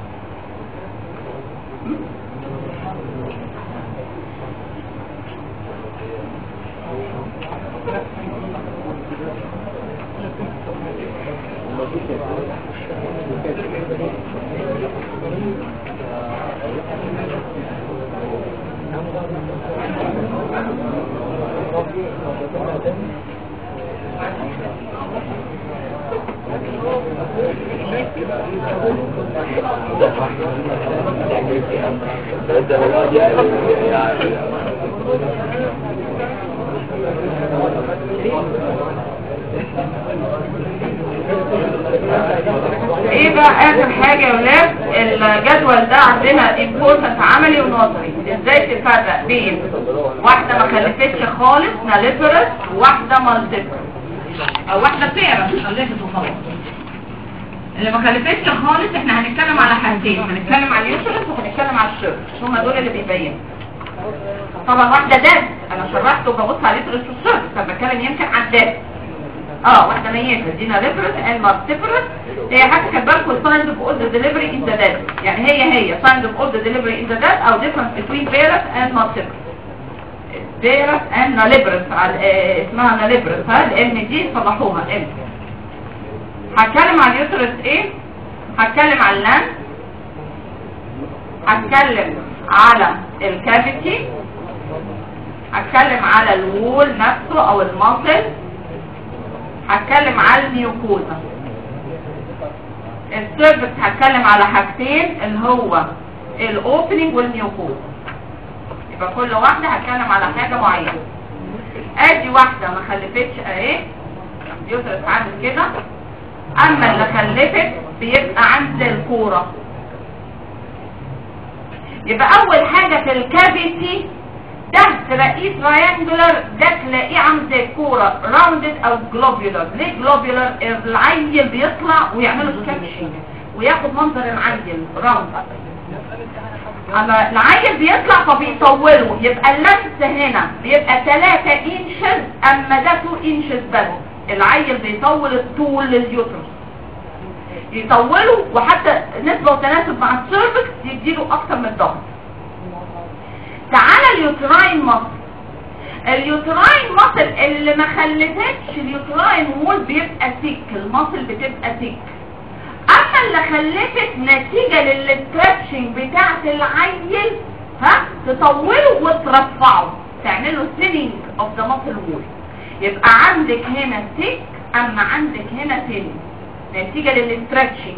ايه بقى اخر حاجة يا ولاد الجدول ده عندنا امبورتنت عملي ونظري ازاي تفرق بين واحدة ما خلفتش خالص ناليفرس وواحدة مالتيفرس او واحدة بيرس خلفت وخلاص اللي ما خلفتش خالص احنا هنتكلم على حاجتين هنتكلم على اليوترس وهنتكلم على الشرط هما دول اللي بيبينوا طبعا واحدة داد انا شرحت وببص على اليوترس والشرط فبتكلم يمكن عن داد اه واحدة ميتة دينا ليبرس and multiferous هي حاجة كانت بالكم signs of all the delivery in the dead يعني هي هي signs of all the delivery in the dead او difference between virus and multiferous virus and nalibris على آه، اسمها nalibris ها الام دي صلحوها الام هتكلم عن اليوترس ايه هتكلم عن اللان هتكلم على الكافيتي هتكلم على الوول نفسه او المصل هتكلم على الميوكوزا السيرفكس هتكلم على حاجتين اللي هو الاوبننج والميوكوزا يبقى كل واحدة هتكلم على حاجة معينة ادي واحدة ما خلفتش اهي يوترس عامل كده اما اللي خلفت بيبقى عند الكورة يبقى اول حاجة في الكافيتي ده تلاقيه تراينجولار ده تلاقيه عامل زي الكورة راوندد او جلوبيولار ليه جلوبيولار العيل بيطلع ويعملوا سكتشنج وياخد منظر العيل راوند اما العيل بيطلع فبيطوله يبقى اللمس هنا بيبقى 3 انشز اما ده 2 انشز بس العيل بيطول الطول لليوترس يطوله وحتى نسبة وتناسب مع السيرفكس يديله اكتر من الضغط تعالى اليوتراين مصر اليوتراين مصر اللي ما خلفتش اليوتراين وول بيبقى سيك المصل بتبقى سيك اما اللي خلفت نتيجة للستريتشنج بتاعت العيل ها تطوله وترفعه تعمله سيلينج اوف ذا ماسل وول يبقى عندك هنا سيك اما عندك هنا سيلينج نتيجة للستريتشنج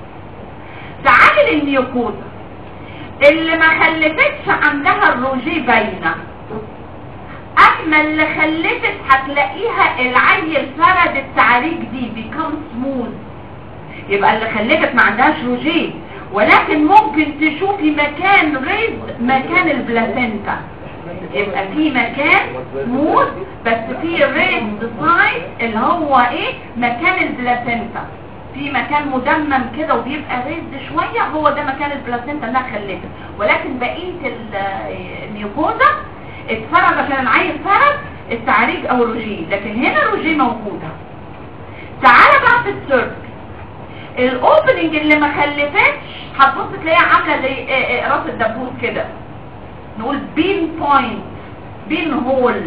تعالي للميوكوزا اللي ما خلفتش عندها الروجي باينه اما اللي خلفت هتلاقيها العيل فرد التعريج دي بيكم سموث يبقى اللي خلفت ما عندهاش روجيه ولكن ممكن تشوفي مكان ريز مكان البلاسينتا يبقى في مكان سموث بس في ريز سايد اللي هو ايه مكان البلاسينتا في مكان مدمم كده وبيبقى ريز شوية هو ده مكان البلاسينتا انها خلفت ولكن بقية الميوكوزا اتفرج عشان العيل فرد التعريج او الروجيه لكن هنا الروجيه موجودة تعالى بقى في السيرفكس الاوبننج اللي ما خلفتش هتبص تلاقيها عامله زي راس الدبوس كده نقول بين بوينت بين هول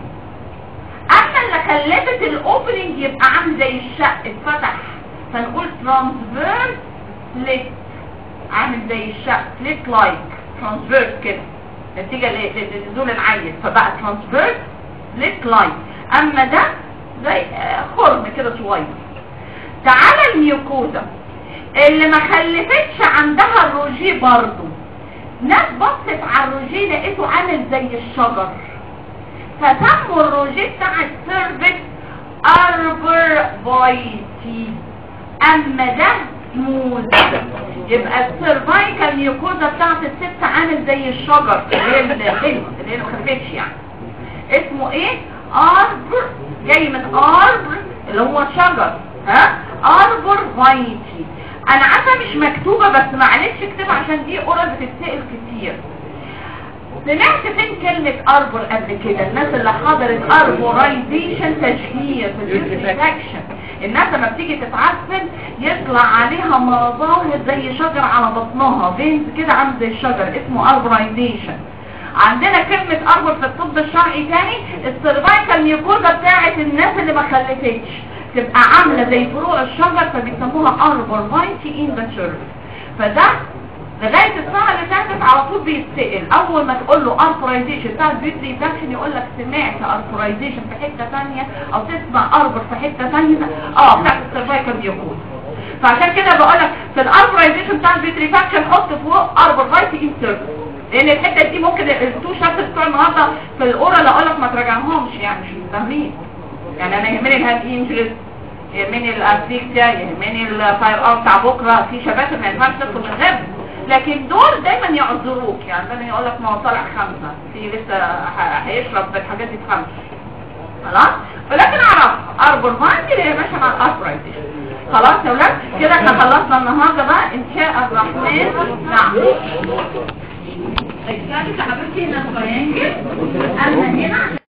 اما اللي خلفت الاوبننج يبقى عامل زي الشق اتفتح فنقول ترانسفيرس سليت عامل زي الشق سليت لايك ترانسفيرس كده نتيجه لنزول العيل فبقى ترانسفيرس سليت لايك اما ده زي خرم كده صغير تعالى الميوكوزا اللي ما خلفتش عندها الروجيه برضو ناس بصت على الروجيه لقيته عامل زي الشجر فسموا الروجيه بتاع السيرفكس اربر بايتي اما ده سموز يبقى السيرفايكال ميوكوزا بتاعت الست عامل زي الشجر اللي هي البنت اللي هي ما خلفتش يعني اسمه ايه اربر جاي من اربر اللي هو شجر ها اربر فايتي انا عارفه مش مكتوبه بس معلش اكتبها عشان دي اورال بتتسال كتير سمعت فين كلمة اربر قبل كده الناس اللي حضرت اربورايزيشن تشهير في الديسكشن الناس لما بتيجي تتعفن يطلع عليها مظاهر زي شجر على بطنها فينز كده عامل زي الشجر اسمه اربورايزيشن عندنا كلمة اربر في الطب الشرعي تاني السيرفايكال ميوكوزا بتاعت الناس اللي ما خلفتش تبقى عاملة زي فروع الشجر فبيسموها اربر فايتي ان ذا فده لغاية السنة اللي فاتت على طول بيتسأل اول ما تقول له ارثرايزيشن بتاع البيوتري فاكشن يقول لك سمعت ارثرايزيشن في حتة ثانيه او تسمع اربر في حتة ثانيه اه بتاعت السيرفايكال ميوكوز فعشان كده بقول لك في الارثرايزيشن بتاع البيوتري فاكشن حط فوق اربر فايتي انسيرت لان الحته دي ممكن التو شابترز بتوع النهارده في الاورال اقول لك ما تراجعهمش يعني مش فاهمين يعني انا يهمني الهاد انجلس يهمني الاسفيكسيا يهمني الفاير ار بتاع بكره في شباب ما ينفعش تدخل من غير لكن دول دايما يعذروك يعني دايما يقول لك ما هو طالع خمسه في لسه هيشرب بالحاجات دي خمسه خلاص ولكن اعرف اربر مايند اللي هي ماشيه مع الارثرايتس خلاص يا ولاد كده احنا خلصنا النهارده بقى ان شاء الرحمن نعم الثالثه حبيبتي هنا التريانجل اما هنا